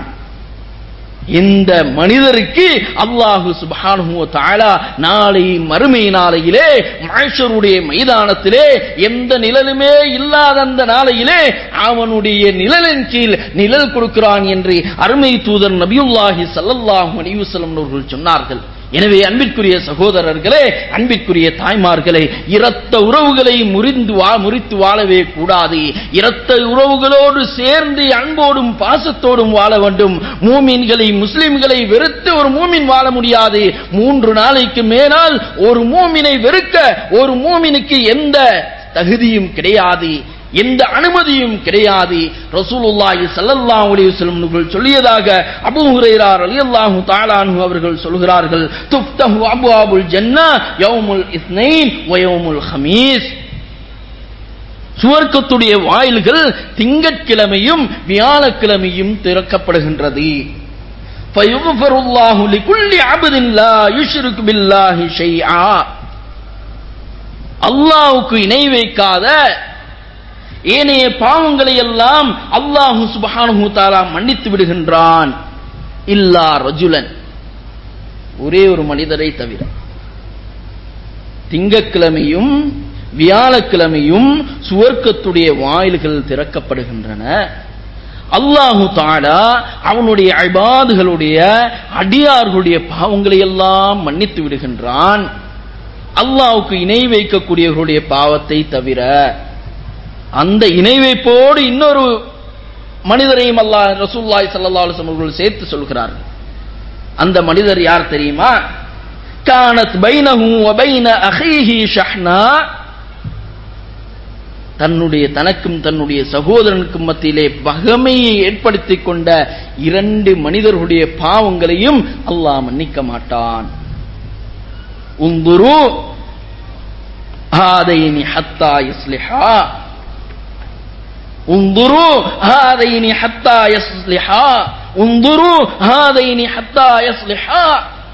இந்த மனிதருக்கு அல்லாஹு சுபானு தாலா நாளை மறுமை நாளையிலே மனுஷருடைய மைதானத்திலே எந்த நிழலுமே இல்லாத அந்த நாளையிலே அவனுடைய நிழலின் கீழ் நிழல் கொடுக்கிறான் என்று அருமை தூதர் நபியுல்லாஹி சல்லல்லாஹு அலிவசலம் அவர்கள் சொன்னார்கள் எனவே அன்பிற்குரிய சகோதரர்களே அன்பிற்குரிய தாய்மார்களே இரத்த உறவுகளை முறிந்து வா முறித்து வாழவே கூடாது இரத்த உறவுகளோடு சேர்ந்து அன்போடும் பாசத்தோடும் வாழ வேண்டும் மூமின்களை முஸ்லிம்களை வெறுத்து ஒரு மூமின் வாழ முடியாது மூன்று நாளைக்கு மேலால் ஒரு மூமினை வெறுக்க ஒரு மூமினுக்கு எந்த தகுதியும் கிடையாது எந்த அனுமதியும் கிடையாது ரசூலுல்லாஹி ஸல்லல்லாஹு அலைஹி வஸல்லம் அவர்கள் சொல்லியதாக அபூ ஹுரைரா ரலியல்லாஹு தஆலா அன்ஹு அவர்கள் சொல்கிறார்கள் துஃப்தஹு அப்வாபுல் ஜன்னah யௌமுல் இஸ்னைன் வ யௌமுல் ஹமீஸ் சுவர்க்கத்துடைய வாயில்கள் திங்கட்கிழமையும் வியாழக்கிழமையும் திறக்கப்படுகின்றது فيغفر الله لكل عبد لا يشرك بالله شيئا அல்லாஹ்வுக்கு இணை வைக்காத ஏனைய பாவங்களை எல்லாம் அல்லாஹு சுபஹானஹு தாலா மன்னித்து விடுகின்றான் இல்லா ரஜுலன் ஒரே ஒரு மனிதரை தவிர திங்கக்கிழமையும் வியாழக்கிழமையும் சுவர்க்கத்துடைய வாயில்கள் திறக்கப்படுகின்றன அல்லாஹு தாலா அவனுடைய அபாதுகளுடைய அடியார்களுடைய பாவங்களை எல்லாம் மன்னித்து விடுகின்றான் அல்லாஹுக்கு இணை வைக்கக்கூடியவர்களுடைய பாவத்தை தவிர அந்த இணை வைப்போடு இன்னொரு மனிதரையும் அல்லாஹ் ரசூல்லாய் சல்லா அலுவலம் அவர்கள் சேர்த்து சொல்கிறார்கள் அந்த மனிதர் யார் தெரியுமா கானத் பைனஹு வபைன அஹீஹி ஷஹ்னா தன்னுடைய தனக்கும் தன்னுடைய சகோதரனுக்கும் மத்தியிலே பகமையை ஏற்படுத்திக் கொண்ட இரண்டு மனிதர்களுடைய பாவங்களையும் அல்லாஹ் மன்னிக்க மாட்டான் உந்துரு ஹாதைனி ஹத்தா யஸ்லிஹா انظروا هذين حتى يصلحا انظروا هذين حتى يصلحا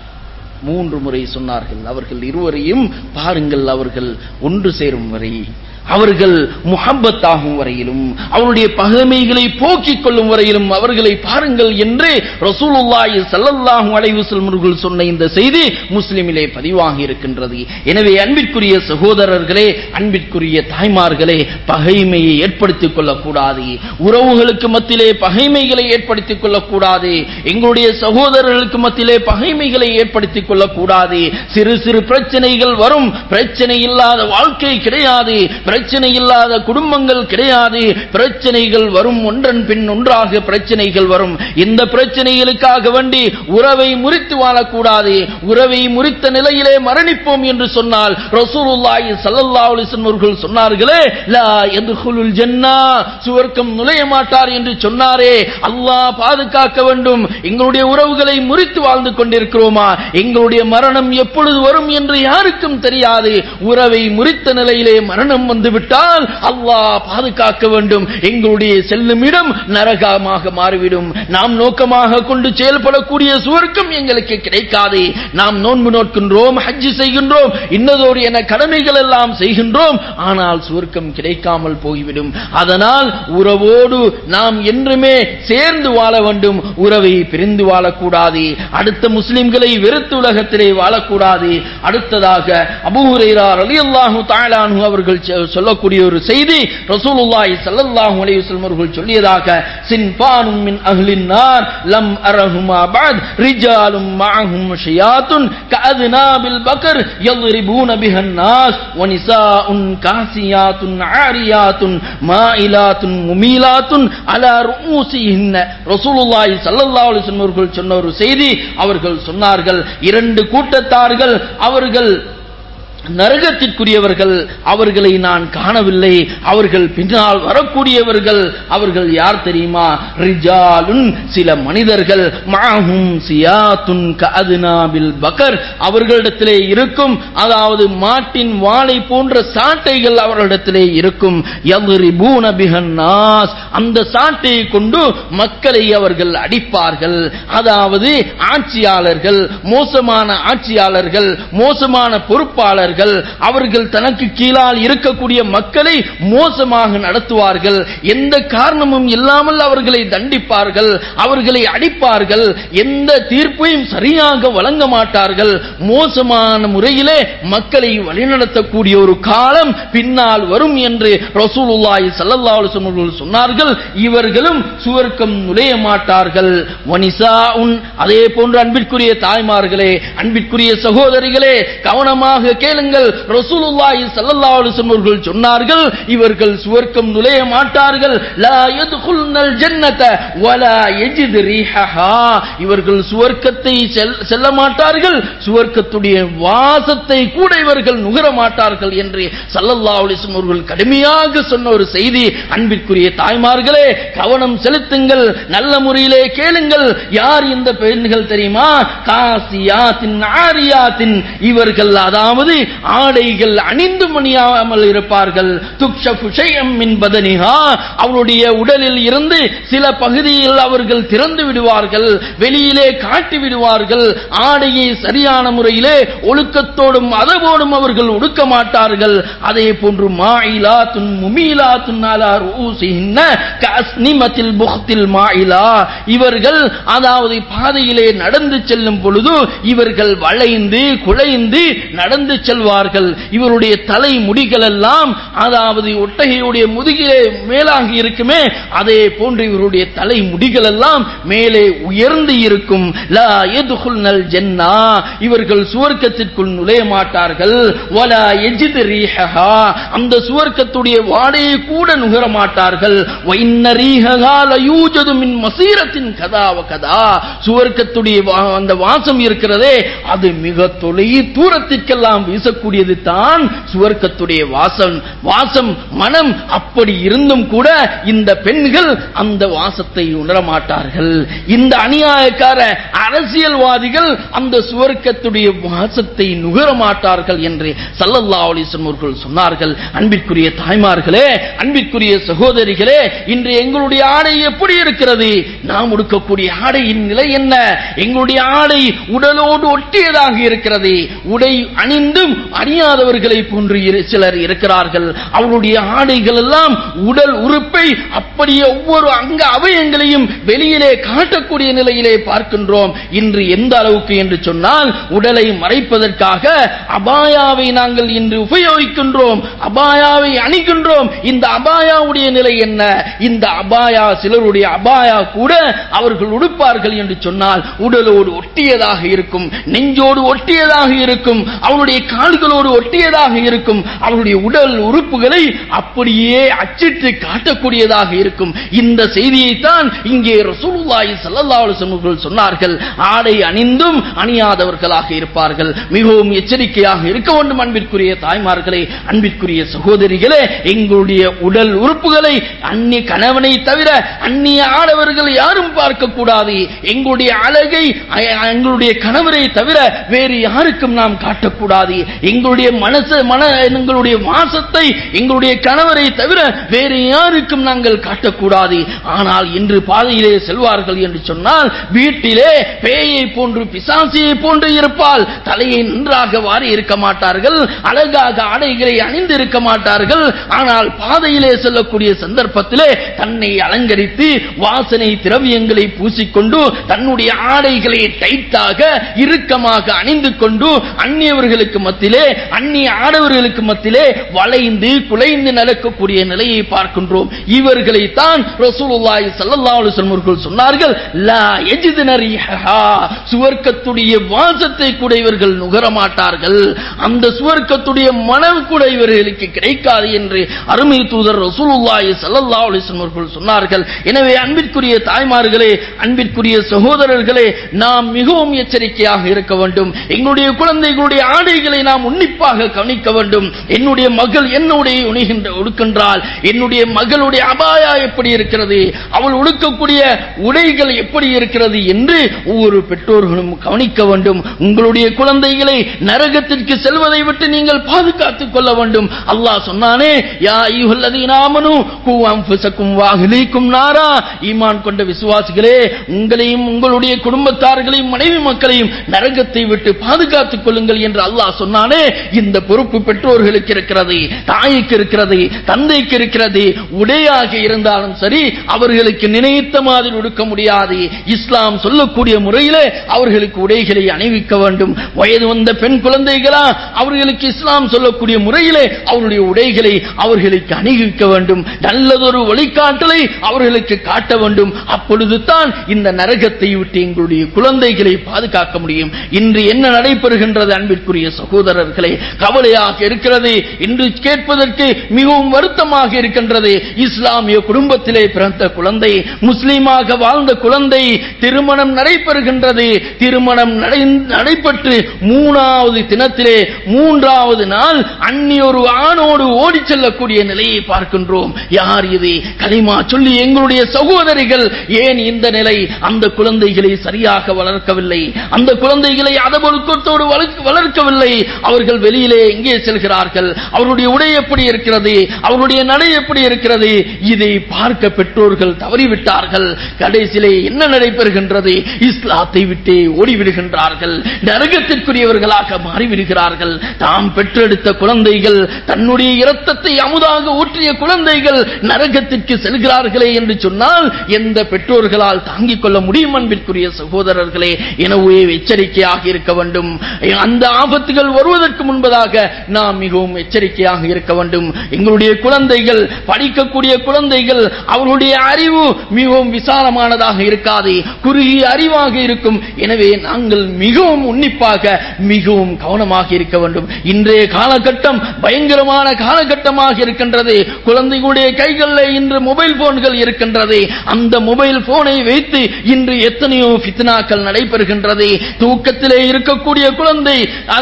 மூன்று முறை சொன்னார்கள் அவர்கள் இருவரையும் பாருங்கள் அவர்கள் ஒன்று சேரும் வரை அவர்கள் முஹப்பத்தாகும் வரையிலும் அவருடைய பகைமைகளை போக்கிக் கொள்ளும் வரையிலும் அவர்களை பாருங்கள் என்று ரசூலுல்லாஹி ஸல்லல்லாஹு அலைஹி வஸல்லம் அவர்கள் சொன்ன இந்த செய்தி முஸ்லிமிலே பதிவாகி இருக்கின்றது எனவே அன்பிற்குரிய சகோதரர்களே அன்பிற்குரிய தாய்மார்களே பகைமையை ஏற்படுத்திக் கொள்ளக்கூடாது உறவுகளுக்கு மத்தியிலே பகைமைகளை ஏற்படுத்திக் கொள்ளக்கூடாது எங்களுடைய சகோதரர்களுக்கு மத்தியிலே பகைமைகளை ஏற்படுத்திக் கொள்ளக்கூடாது சிறு சிறு பிரச்சனைகள் வரும் பிரச்சனை இல்லாத வாழ்க்கை கிடையாது பிரச்சனை இல்லாத குடும்பங்கள் கிடையாது பிரச்சனைகள் வரும் ஒன்றன் பின் ஒன்றாக பிரச்சனைகள் வரும் இந்த பிரச்சனைகளுக்காக வேண்டி உறவை முறித்து வாழக்கூடாது உறவை முறித்த நிலையிலே மரணிப்போம் என்று சொன்னால் ரசூலுல்லாஹி ஸல்லல்லாஹு அலைஹி வஸல்லம் அவர்கள் சொன்னார்களே லா யதுகுலுல் ஜன்னா சுவர்க்கம் நுழைய மாட்டார் என்று சொன்னாரே அல்லாஹ் பாதுகாக்க வேண்டும் எங்களுடைய உறவுகளை முறித்து வாழ்ந்து கொண்டிருக்கிறோமா எங்களுடைய மரணம் எப்பொழுது வரும் என்று யாருக்கும் தெரியாது உறவை முறித்த நிலையிலே மரணம் வந்து விட்டால் அல்லாஹ் பாதுகாக்க வேண்டும் எங்களுடைய செல்லும் இடம் நரகமாக மாறிவிடும் நாம் நோக்கமாக கொண்டு செயல்படக்கூடிய சுவர்க்கம் எங்களுக்கு கிடைக்காது நாம் நோன்பு நோக்கின்றோம் ஹஜ்ஜி செய்கின்றோம் இன்னதோடு என கடமைகள் எல்லாம் செய்கின்றோம் ஆனால் சுவர்க்கம் கிடைக்காமல் போய்விடும் அதனால் உறவோடு நாம் என்றுமே சேர்ந்து வாழ வேண்டும் உறவை பிரிந்து வாழக்கூடாது அடுத்த முஸ்லிம்களை வெறுத்து உலகத்திலே வாழக்கூடாது அடுத்ததாக அபூஹுரைரா ரலியல்லாஹு தஆலாஹு அவர்கள் சொ- சொல்லக்கூடிய ஒரு செய்தி ரசூலுல்லாஹி ஸல்லல்லாஹு அலைஹி வஸல்லம் அவர்கள் சொல்லியதாக சின்பானும் மின் அஹ்லின் நார் லம் அரஹுமா பஅத் ரிஜாலும் மஅஹும் ஷியாத்துன் கஅத்னாபில் பக்கர் يضربون بها الناس ونساء كاسيات عاريات مائلات مميلات على رؤوسهن ரசூலுல்லாஹி ஸல்லல்லாஹு அலைஹி வஸல்லம் அவர்கள் சொன்ன ஒரு செய்தி அவர்கள் சொன்னார்கள் இரண்டு கூட்டத்தார்கள் அவர்கள் நரகத்திற்குரியவர்கள் அவர்களை நான் காணவில்லை அவர்கள் பின்னால் வரக்கூடியவர்கள் அவர்கள் யார் தெரியுமா ரிஜாலுன் சில மனிதர்கள் மாஹும் சியாத்துன் கஅதுனாபில் பக்கர் அவர்களிடத்திலே இருக்கும் அதாவது மாட்டின் வாளை போன்ற சாட்டைகள் அவர்களிடத்திலே இருக்கும் யضربون بها الناس அந்த சாட்டையை கொண்டு மக்களை அவர்கள் அடிப்பார்கள் அதாவது ஆட்சியாளர்கள் மோசமான ஆட்சியாளர்கள் மோசமான பொறுப்பாளர்கள் அவர்கள் தனக்கு கீழால் இருக்கக்கூடிய மக்களை மோசமாக நடத்துவார்கள் எந்த காரணமும் இல்லாமல் அவர்களை தண்டிப்பார்கள் அவர்களை அடிப்பார்கள் எந்த தீர்ப்பையும் சரியாக வழங்க மாட்டார்கள் மோசமான முறையிலே மக்களை வழிநடத்தக்கூடிய ஒரு காலம் பின்னால் வரும் என்று ரசூலுல்லாஹி ஸல்லல்லாஹு அலைஹி வஸல்லம் அவர்கள் சொன்னார்கள் இவர்களும் சுவர்க்கம் நுழைய மாட்டார்கள் வனிசாஉன் அதே போன்று அன்பிற்குரிய தாய்மார்களே அன்பிற்குரிய சகோதரிகளே கவனமாக கேளுங்கள் ரசூலுல்லாஹி ஸல்லல்லாஹு அலைஹி வஸல்லம் அவர்கள் சொன்னார்கள் இவர்கள் சுவர்க்கம் நுழைய மாட்டார்கள் லா யதுகுல்னல் ஜன்னத வலா யஜிது ரீஹஹா இவர்கள் சுவர்க்கத்தை செல்- செல்ல மாட்டார்கள் சுவர்க்கத்துடைய வாசத்தை கூட இவர்கள் நுகர மாட்டார்கள் என்று ஸல்லல்லாஹு அலைஹி வஸல்லம் அவர்கள் கடுமையாக சொன்ன ஒரு செய்தி அன்பிற்குரிய தாய்மார்களே கவனம் செலுத்துங்கள் நல்ல முறையிலே கேளுங்கள் யார் இந்த பெண்கள் தெரியுமா காசியாத்தின் ஆரியாத்தின் இவர்கள் அதாவது ஆடைகள் அணிந்து மணியாமல் இருப்பார்கள் துக்ஷஃபு ஷைஅம் மின் பதனிஹா அவருடைய உடலில் இருந்து சில பகுதியில் அவர்கள் திறந்து விடுவார்கள் வெளியிலே காட்டி விடுவார்கள் ஆடையை சரியான முறையிலே ஒழுக்கத்தோடும் அதவோடும் அவர்கள் உடுக்க மாட்டார்கள் அதே போன்று மாயிலாத்துன் முமீலாத்துன் அலா ரூசிஹின்ன கஸ்னிமத்தில் புக்தில் மாயிலா இவர்கள் அதாவது பாதையிலே நடந்து செல்லும் பொழுது இவர்கள் வளைந்து குலைந்து நடந்து செல்வார்கள் இவருடைய தலை முடிகள் எல்லாம் அதாவது ஒட்டகையுடைய முதுகிலே மேலாகி இருக்குமே அதே போன்று இவருடைய தலை முடிகள் எல்லாம் மேலே உயர்ந்து இருக்கும் லா யதுகுல்னல் ஜன்னா இவர்கள் சுவர்க்கத்திற்குள் நுழைய மாட்டார்கள் வலா யஜிது ரீஹஹா அந்த சுவர்க்கத்துடைய வாடையை கூட நுகர மாட்டார்கள் வைன்ன ரீஹஹா லயூஜது மின் மசீரத்தின் கதாவ கதா சுவர்க்கத்துடைய வா- அந்த வாசம் இருக்கிறதே அது மிக தொலை தூரத்திற்கெல்லாம் வீச செல்லக்கூடியது தான் சுவர்க்கத்துடைய வாசம் வாசம் மனம் அப்படி இருந்தும் கூட இந்த பெண்கள் அந்த வாசத்தை உணரமாட்டார்கள் இந்த அநியாயக்கார அரசியல்வாதிகள் அந்த சுவர்க்கத்துடைய வாசத்தை நுகர மாட்டார்கள் என்று சல்லல்லா அலிஸ்லம் அவர்கள் சொன்னார்கள் அன்பிற்குரிய தாய்மார்களே அன்பிற்குரிய சகோதரிகளே இன்று எங்களுடைய ஆடை எப்படி இருக்கிறது நாம் உடுக்கக்கூடிய ஆடையின் நிலை என்ன எங்களுடைய ஆடை உடலோடு ஒட்டியதாக இருக்கிறது உடை அணிந்தும் அணியாதவர்களை போன்று இரு- சிலர் இருக்கிறார்கள் அவருடைய ஆடைகள் எல்லாம் உடல் உறுப்பை அப்படியே ஒவ்வொரு அங்க அவயங்களையும் வெளியிலே காட்டக்கூடிய நிலையிலே பார்க்கின்றோம் இன்று எந்த அளவுக்கு என்று சொன்னால் உடலை மறைப்பதற்காக அபாயாவை நாங்கள் இன்று உபயோகிக்கின்றோம் அபாயாவை அணிகின்றோம் இந்த அபாயாவுடைய நிலை என்ன இந்த அபாயா சிலருடைய அபாயா கூட அவர்கள் உடுப்பார்கள் என்று சொன்னால் உடலோடு ஒட்டியதாக இருக்கும் நெஞ்சோடு ஒட்டியதாக இருக்கும் அவருடைய கால்களோடு ஒட்டியதாக இருக்கும் அவருடைய உடல் உறுப்புகளை அப்படியே அச்சிட்டு காட்டக்கூடியதாக இருக்கும் இந்த செய்தியைத்தான் இங்கே ரசூலுல்லாஹி ஸல்லல்லாஹு அலைஹி வஸல்லம் அவர்கள் சொன்னார்கள் ஆடை அணிந்தும் அணியாதவர்களாக இருப்பார்கள் மிகவும் எச்சரிக்கையாக இருக்க வேண்டும் அன்பிற்குரிய தாய்மார்களே அன்பிற்குரிய சகோதரிகளே எங்களுடைய உடல் உறுப்புகளை அந்நிய கணவனை தவிர அந்நிய ஆடவர்கள் யாரும் பார்க்க கூடாது எங்களுடைய அழகை அ- எங்களுடைய கணவரை தவிர வேறு யாருக்கும் நாம் காட்டக்கூடாது எங்களுடைய மனச மன எங்களுடைய வாசத்தை எங்களுடைய கணவரை தவிர வேறு யாருக்கும் நாங்கள் காட்டக்கூடாது ஆனால் இன்று பாதையிலே செல்வார்கள் என்று சொன்னால் வீட்டிலே பேயை போன்று பிசாசியை போன்று இருப்பால் தலையை நன்றாக வாரி இருக்க மாட்டார்கள் அழகாக ஆடைகளை அணிந்து இருக்க மாட்டார்கள் ஆனால் பாதையிலே செல்லக்கூடிய சந்தர்ப்பத்திலே தன்னை அலங்கரித்து வாசனை திரவியங்களை பூசிக்கொண்டு தன்னுடைய ஆடைகளை டைட்டாக இறுக்கமாக அணிந்து கொண்டு அந்நியவர்களுக்கு மத்தியிலே அந்நிய ஆடவர்களுக்கு மத்தியிலே வளைந்து குலைந்து நடக்கக்கூடிய நிலையை பார்க்கின்றோம் இவர்களை தான் ரசூலுல்லாஹி ஸல்லல்லாஹு அலைஹி வஸல்லம் அவர்கள் சொன்னார்கள் லா யஜிதுன ரீஹா சுவர்க்கத்துடைய வாசத்தை கூட இவர்கள் நுகர மாட்டார்கள் அந்த சுவர்க்கத்துடைய மனம் கூட இவர்களுக்கு கிடைக்காது என்று அருமை தூதர் ரசூலுல்லாஹி ஸல்லல்லாஹு அலைஹி வஸல்லம் அவர்கள் சொன்னார்கள் எனவே அன்பிற்குரிய தாய்மார்களே அன்பிற்குரிய சகோதரர்களே நாம் மிகவும் எச்சரிக்கையாக இருக்க வேண்டும் எங்களுடைய குழந்தைகளுடைய ஆடைகளை நாம் உன்னிப்பாக கவனிக்க வேண்டும் என்னுடைய மகள் என்னுடைய உணிகின்ற உடுக்கின்றால் என்னுடைய மகளுடைய அபாயா எப்படி இருக்கிறது அவள் உடுக்கக்கூடிய உடைகள் எப்படி இருக்கிறது என்று ஒவ்வொரு பெற்றோர்களும் கவனிக்க வேண்டும் உங்களுடைய குழந்தைகளை நரகத்திற்கு செல்வதை விட்டு நீங்கள் பாதுகாத்துக் கொள்ள வேண்டும் அல்லாஹ் சொன்னானே யா ஐயுஹல்லதீன ஆமனு கூ அன்ஃபுஸக்கும் வாஹ்லீக்கும் நாரா ஈமான் கொண்ட விசுவாசிகளே உங்களையும் உங்களுடைய குடும்பத்தார்களையும் மனைவி மக்களையும் நரகத்தை விட்டு பாதுகாத்துக் கொள்ளுங்கள் என்று அல்லாஹ் சொன்னானே இந்த பொறுப்பு பெற்றோர்களுக்கு இருக்கிறது தாய்க்கு இருக்கிறது தந்தைக்கு இருக்கிறது உடையாக இருந்தாலும் சரி அவர்களுக்கு நினைத்த மாதிரி உடுக்க முடியாது இஸ்லாம் சொல்லக்கூடிய முறையிலே அவர்களுக்கு உடைகளை அணிவிக்க வேண்டும் வயது வந்த பெண் குழந்தைகளா அவர்களுக்கு இஸ்லாம் சொல்லக்கூடிய முறையிலே அவருடைய உடைகளை அவர்களுக்கு அணிவிக்க வேண்டும் நல்லதொரு வழிகாட்டலை அவர்களுக்கு காட்ட வேண்டும் அப்பொழுது தான் இந்த நரகத்தை விட்டு எங்களுடைய குழந்தைகளை பாதுகாக்க முடியும் இன்று என்ன நடைபெறுகின்றது அன்பிற்குரிய சகோதரர்களே கவலையாக இருக்கிறது இன்று கேட்பதற்கு மிகவும் வருத்தமாக இருக்கின்றது இஸ்லாமிய குடும்பத்திலே பிறந்த குழந்தை முஸ்லீமாக வாழ்ந்த குழந்தை திருமணம் நடைபெறுகின்றது திருமணம் நடை- நடைபெற்று மூணாவது தினத்திலே மூன்றாவது நாள் அந்நியொரு ஆணோடு ஓடி செல்லக்கூடிய நிலையை பார்க்கின்றோம் யார் இது கலிமா சொல்லி எங்களுடைய சகோதரிகள் ஏன் இந்த நிலை அந்த குழந்தைகளை சரியாக வளர்க்கவில்லை அந்த குழந்தைகளை அதபொழுக்கத்தோடு வளர்க்க- வளர்க்கவில்லை அவர்கள் வெளியிலே எங்கே செல்கிறார்கள் அவருடைய உடை எப்படி இருக்கிறது அவருடைய நடை எப்படி இருக்கிறது இதை பார்க்க பெற்றோர்கள் தவறிவிட்டார்கள் கடைசியிலே என்ன நடைபெறுகின்றது இஸ்லாத்தை விட்டே ஓடிவிடுகின்றார்கள் நரகத்திற்குரியவர்களாக மாறிவிடுகிறார்கள் தாம் பெற்றெடுத்த குழந்தைகள் தன்னுடைய இரத்தத்தை அமுதாக ஊற்றிய குழந்தைகள் நரகத்திற்கு செல்கிறார்களே என்று சொன்னால் எந்த பெற்றோர்களால் தாங்கிக் கொள்ள முடியும் அன்பிற்குரிய சகோதரர்களே எனவே எச்சரிக்கையாக இருக்க வேண்டும் அந்த ஆபத்துகள் வருவதற்கு முன்பதாக நாம் மிகவும் எச்சரிக்கையாக இருக்க வேண்டும் எங்களுடைய குழந்தைகள் படிக்கக்கூடிய குழந்தைகள் அவர்களுடைய அறிவு மிகவும் விசாலமானதாக இருக்காது குறுகிய அறிவாக இருக்கும் எனவே நாங்கள் மிகவும் உன்னிப்பாக மிகவும் கவனமாக இருக்க வேண்டும் இன்றைய காலகட்டம் பயங்கரமான காலகட்டமாக இருக்கின்றது குழந்தைகளுடைய கைகளில் இன்று மொபைல் போன்கள் இருக்கின்றது அந்த மொபைல் போனை வைத்து இன்று எத்தனையோ ஃபித்னாக்கள் நடைபெறுகின்றது தூக்கத்திலே இருக்கக்கூடிய குழந்தை அதாவது குளி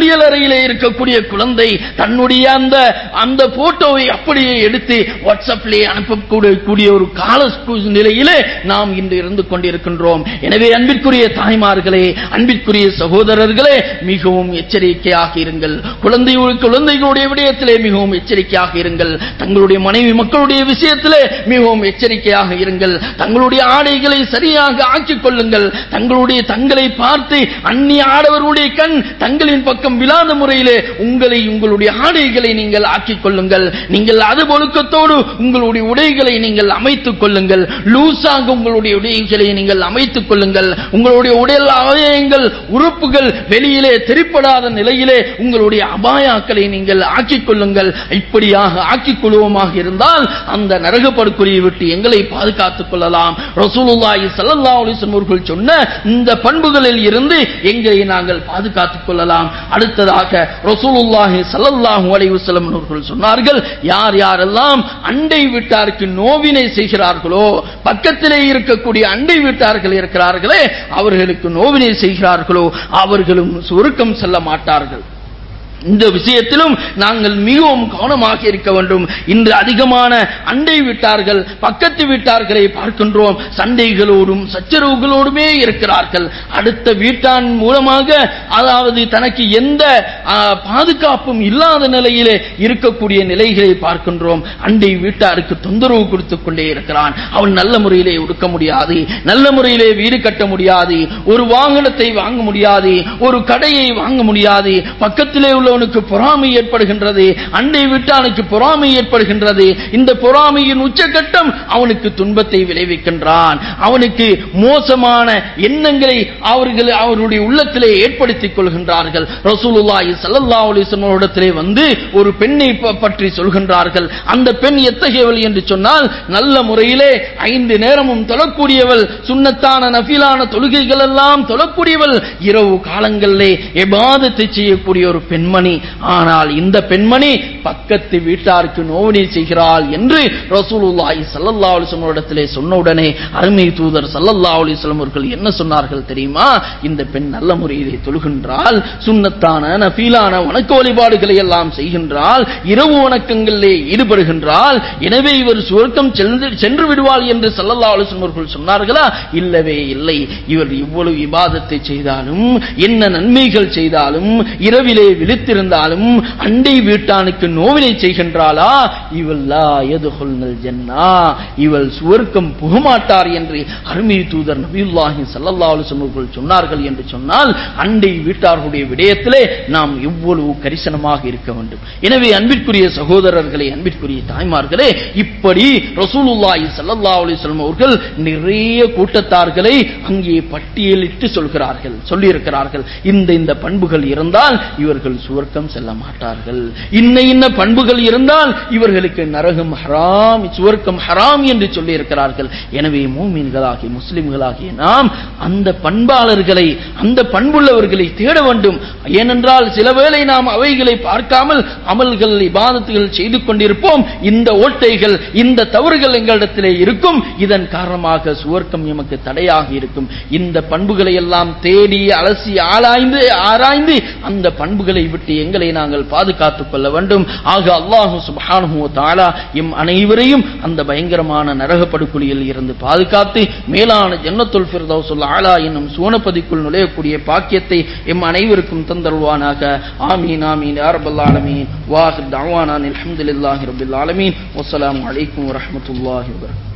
குளியலறையிலே இருக்கக்கூடிய குழந்தை தன்னுடைய அந்த அந்த போட்டோவை அப்படியே எடுத்து வாட்ஸ்அப்லே அனுப்பக்கூடிய கூடிய ஒரு கால நிலையிலே நாம் இன்று இருந்து கொண்டிருக்கின்றோம் எனவே அன்பிற்குரிய தாய்மார்களே அன்பிற்குரிய சகோதரர்களே மிகவும் எச்சரிக்கையாக இருங்கள் குழந்தை குழந்தைகளுடைய விடயத்திலே மிகவும் எச்சரிக்கையாக இருங்கள் தங்களுடைய மனைவி மக்களுடைய விஷயத்திலே மிகவும் எச்சரிக்கையாக இருங்கள் தங்களுடைய ஆடைகளை சரியாக ஆக்கிக் கொள்ளுங்கள் தங்களுடைய தங்களை பார்த்து அந்நிய ஆடவருடைய கண் தங்களின் பக்கம் விழாத முறையிலே உங்களை உங்களுடைய ஆடைகளை நீங்கள் ஆக்கிக் கொள்ளுங்கள் நீங்கள் அது ஒழுக்கத்தோடு உங்களுடைய உடைகளை நீங்கள் அமைத்துக் கொள்ளுங்கள் லூசாக உங்களுடைய உடைகளை நீங்கள் அமைத்துக் கொள்ளுங்கள் உங்களுடைய உடல் அவயங்கள் உறுப்புகள் வெளியிலே தெரிப்படாத நிலையிலே உங்களுடைய அபாயாக்களை நீங்கள் ஆக்கிக் கொள்ளுங்கள் இப்படியாக ஆக்கிக் கொள்வோமாக இருந்தால் அந்த நரகப்படுகொலியை விட்டு எங்களை பாதுகாத்துக் கொள்ளலாம் ரசூலுல்லாஹி ஸல்லல்லாஹு அலைஹி வஸல்லம் அவர்கள் சொன்ன இந்த பண்புகளில் இருந்து எங்களை நாங்கள் பாதுகாத்துக் கொள்ளலாம் அடுத்ததாக ரசூலுல்லாஹி ஸல்லல்லாஹு அலைஹி வஸல்லம் அவர்கள் சொன்னார்கள் யார் யாரெல்லாம் அண்டை வீட்டாருக்கு நோவினை செய்கிறார்களோ பக்கத்திலே இருக்கக்கூடிய அண்டை வீட்டார்கள் இருக்கிறார்களே அவர்களுக்கு நோவினை செய்கிறார்களோ அவர்களும் சுருக்கம் செல்ல மாட்டார்கள் இந்த விஷயத்திலும் நாங்கள் மிகவும் கவனமாக இருக்க வேண்டும் இன்று அதிகமான அண்டை வீட்டார்கள் பக்கத்து வீட்டார்களை பார்க்கின்றோம் சண்டைகளோடும் சச்சரவுகளோடுமே இருக்கிறார்கள் அடுத்த வீட்டான் மூலமாக அதாவது தனக்கு எந்த ஆ, பாதுகாப்பும் இல்லாத நிலையிலே இருக்கக்கூடிய நிலைகளை பார்க்கின்றோம் அண்டை வீட்டாருக்கு தொந்தரவு கொடுத்து கொண்டே இருக்கிறான் அவன் நல்ல முறையிலே உடுக்க முடியாது நல்ல முறையிலே வீடு கட்ட முடியாது ஒரு வாகனத்தை வாங்க முடியாது ஒரு கடையை வாங்க முடியாது பக்கத்திலே உள்ளவனுக்கு பொறாமை ஏற்படுகின்றது அண்டை வீட்டானுக்கு பொறாமை ஏற்படுகின்றது இந்த பொறாமையின் உச்சகட்டம் அவனுக்கு துன்பத்தை விளைவிக்கின்றான் அவனுக்கு மோசமான எண்ணங்களை அவர்கள் அவருடைய உள்ளத்திலே ஏற்படுத்திக் கொள்கின்றார்கள் ரசூலுல்லாஹி ஸல்லல்லாஹு அலைஹி வஸல்லம் இடத்திலே வந்து ஒரு பெண்ணை ப- பற்றி சொல்கின்றார்கள் அந்த பெண் எத்தகையவள் என்று சொன்னால் நல்ல முறையிலே ஐந்து நேரமும் தொழக்கூடியவள் சுன்னத்தான நஃபிலான தொழுகைகள் எல்லாம் தொழக்கூடியவள் இரவு காலங்களிலே எபாதத்தை செய்யக்கூடிய ஒரு பெண்மணி ஆனால் இந்த பெண்மணி பக்கத்து வீட்டாருக்கு நோவினை செய்கிறாள் என்று ரசூலுல்லாஹி ஸல்லல்லாஹு அலைஹி வஸல்லம் இடத்திலே சொன்ன உடனே அருமை தூதர் ஸல்லல்லாஹு அலைஹி வஸல்லம் அவர்கள் என்ன சொன்னார்கள் தெரியுமா இந்த பெண் நல்ல முறையிலே தொழுகின்றாள் சுன்னத்தான நஃபீலான வணக்க வழிபாடுகளை எல்லாம் செய்கின்றாள் இரவு வணக்கங்களிலே ஈடுபடுகின்றாள் எனவே இவர் சுவர்க்கம் சென்று சென்று விடுவாள் என்று ஸல்லல்லாஹு அலைஹி வஸல்லம் அவர்கள் சொன்னார்களா இல்லவே இல்லை இவர் இவ்வளவு இபாதத்தை செய்தாலும் என்ன நன்மைகள் செய்தாலும் இரவிலே விழித்திருந்தாலும் அண்டை வீட்டானுக்கு நோவினை செய்கின்றாளா இவள் லா யதுகுல்னல் ஜன்னா இவள் சுவர்க்கம் புகமாட்டார் என்று அருமை தூதர் நபியுல்லாஹி ஸல்லல்லாஹு அலைஹி வஸல்லம் அவர்கள் சொன்னார்கள் என்று சொன்னால் அண்டை வீட்டார்களுடைய விடயத்திலே நாம் எவ்வளவு கரிசனமாக இருக்க வேண்டும் எனவே அன்பிற்குரிய சகோதரர்களே அன்பிற்குரிய தாய்மார்களே இப்படி ரசூலுல்லாஹி ஸல்லல்லாஹு அலைஹி வஸல்லம் அவர்கள் நிறைய கூட்டத்தார்களை அங்கே பட்டியலிட்டு சொல்கிறார்கள் சொல்லியிருக்கிறார்கள் இந்த இந்த பண்புகள் இருந்தால் இவர்கள் சுவர்க்கம் செல்ல மாட்டார்கள் இன்ன இன்ன பண்புகள் இருந்தால் இவர்களுக்கு நரகம் ஹராம் சுவர்க்கம் ஹராம் என்று சொல்லி இருக்கிறார்கள் எனவே மூமின்களாகி முஸ்லிம்களாகிய நாம் அந்த பண்பாளர்களை அந்த பண்புள்ளவர்களை தேட வேண்டும் ஏனென்றால் சில வேளை நாம் அவைகளை பார்க்காமல் அமல்கள் இபாதத்துகள் செய்து கொண்டிருப்போம் இந்த ஓட்டைகள் இந்த தவறுகள் எங்களிடத்திலே இருக்கும் இதன் காரணமாக சுவர்க்கம் எமக்கு தடையாக இருக்கும் இந்த பண்புகளை எல்லாம் தேடி அலசி ஆராய்ந்து ஆராய்ந்து அந்த பண்புகளை விட்டு எங்களை நாங்கள் பாதுகாத்துக் கொள்ள வேண்டும் ஆக அல்லாஹு சுப்ஹானஹு வ தஆலா எம் அனைவரையும் அந்த பயங்கரமான நரகப்படுகொலியில் இருந்து பாதுகாத்து மேலான ஜன்னத்துல் ஃபிர்தௌசுல் ஆலா என்னும் சுவனப்பதிக்குள் நுழையக்கூடிய பாக்கியத்தை எம் அனைவருக்கும் தந்தருவானாக ஆமீன் ஆமீன் யா ரப்பல் ஆலமீன் வாஹிர் தஅவானா அல்ஹம்துலில்லாஹி ரப்பில் ஆலமீன் வஸ்ஸலாமு அலைக்கும் வரஹ்மத்துல்லாஹி வபரகாத்துஹு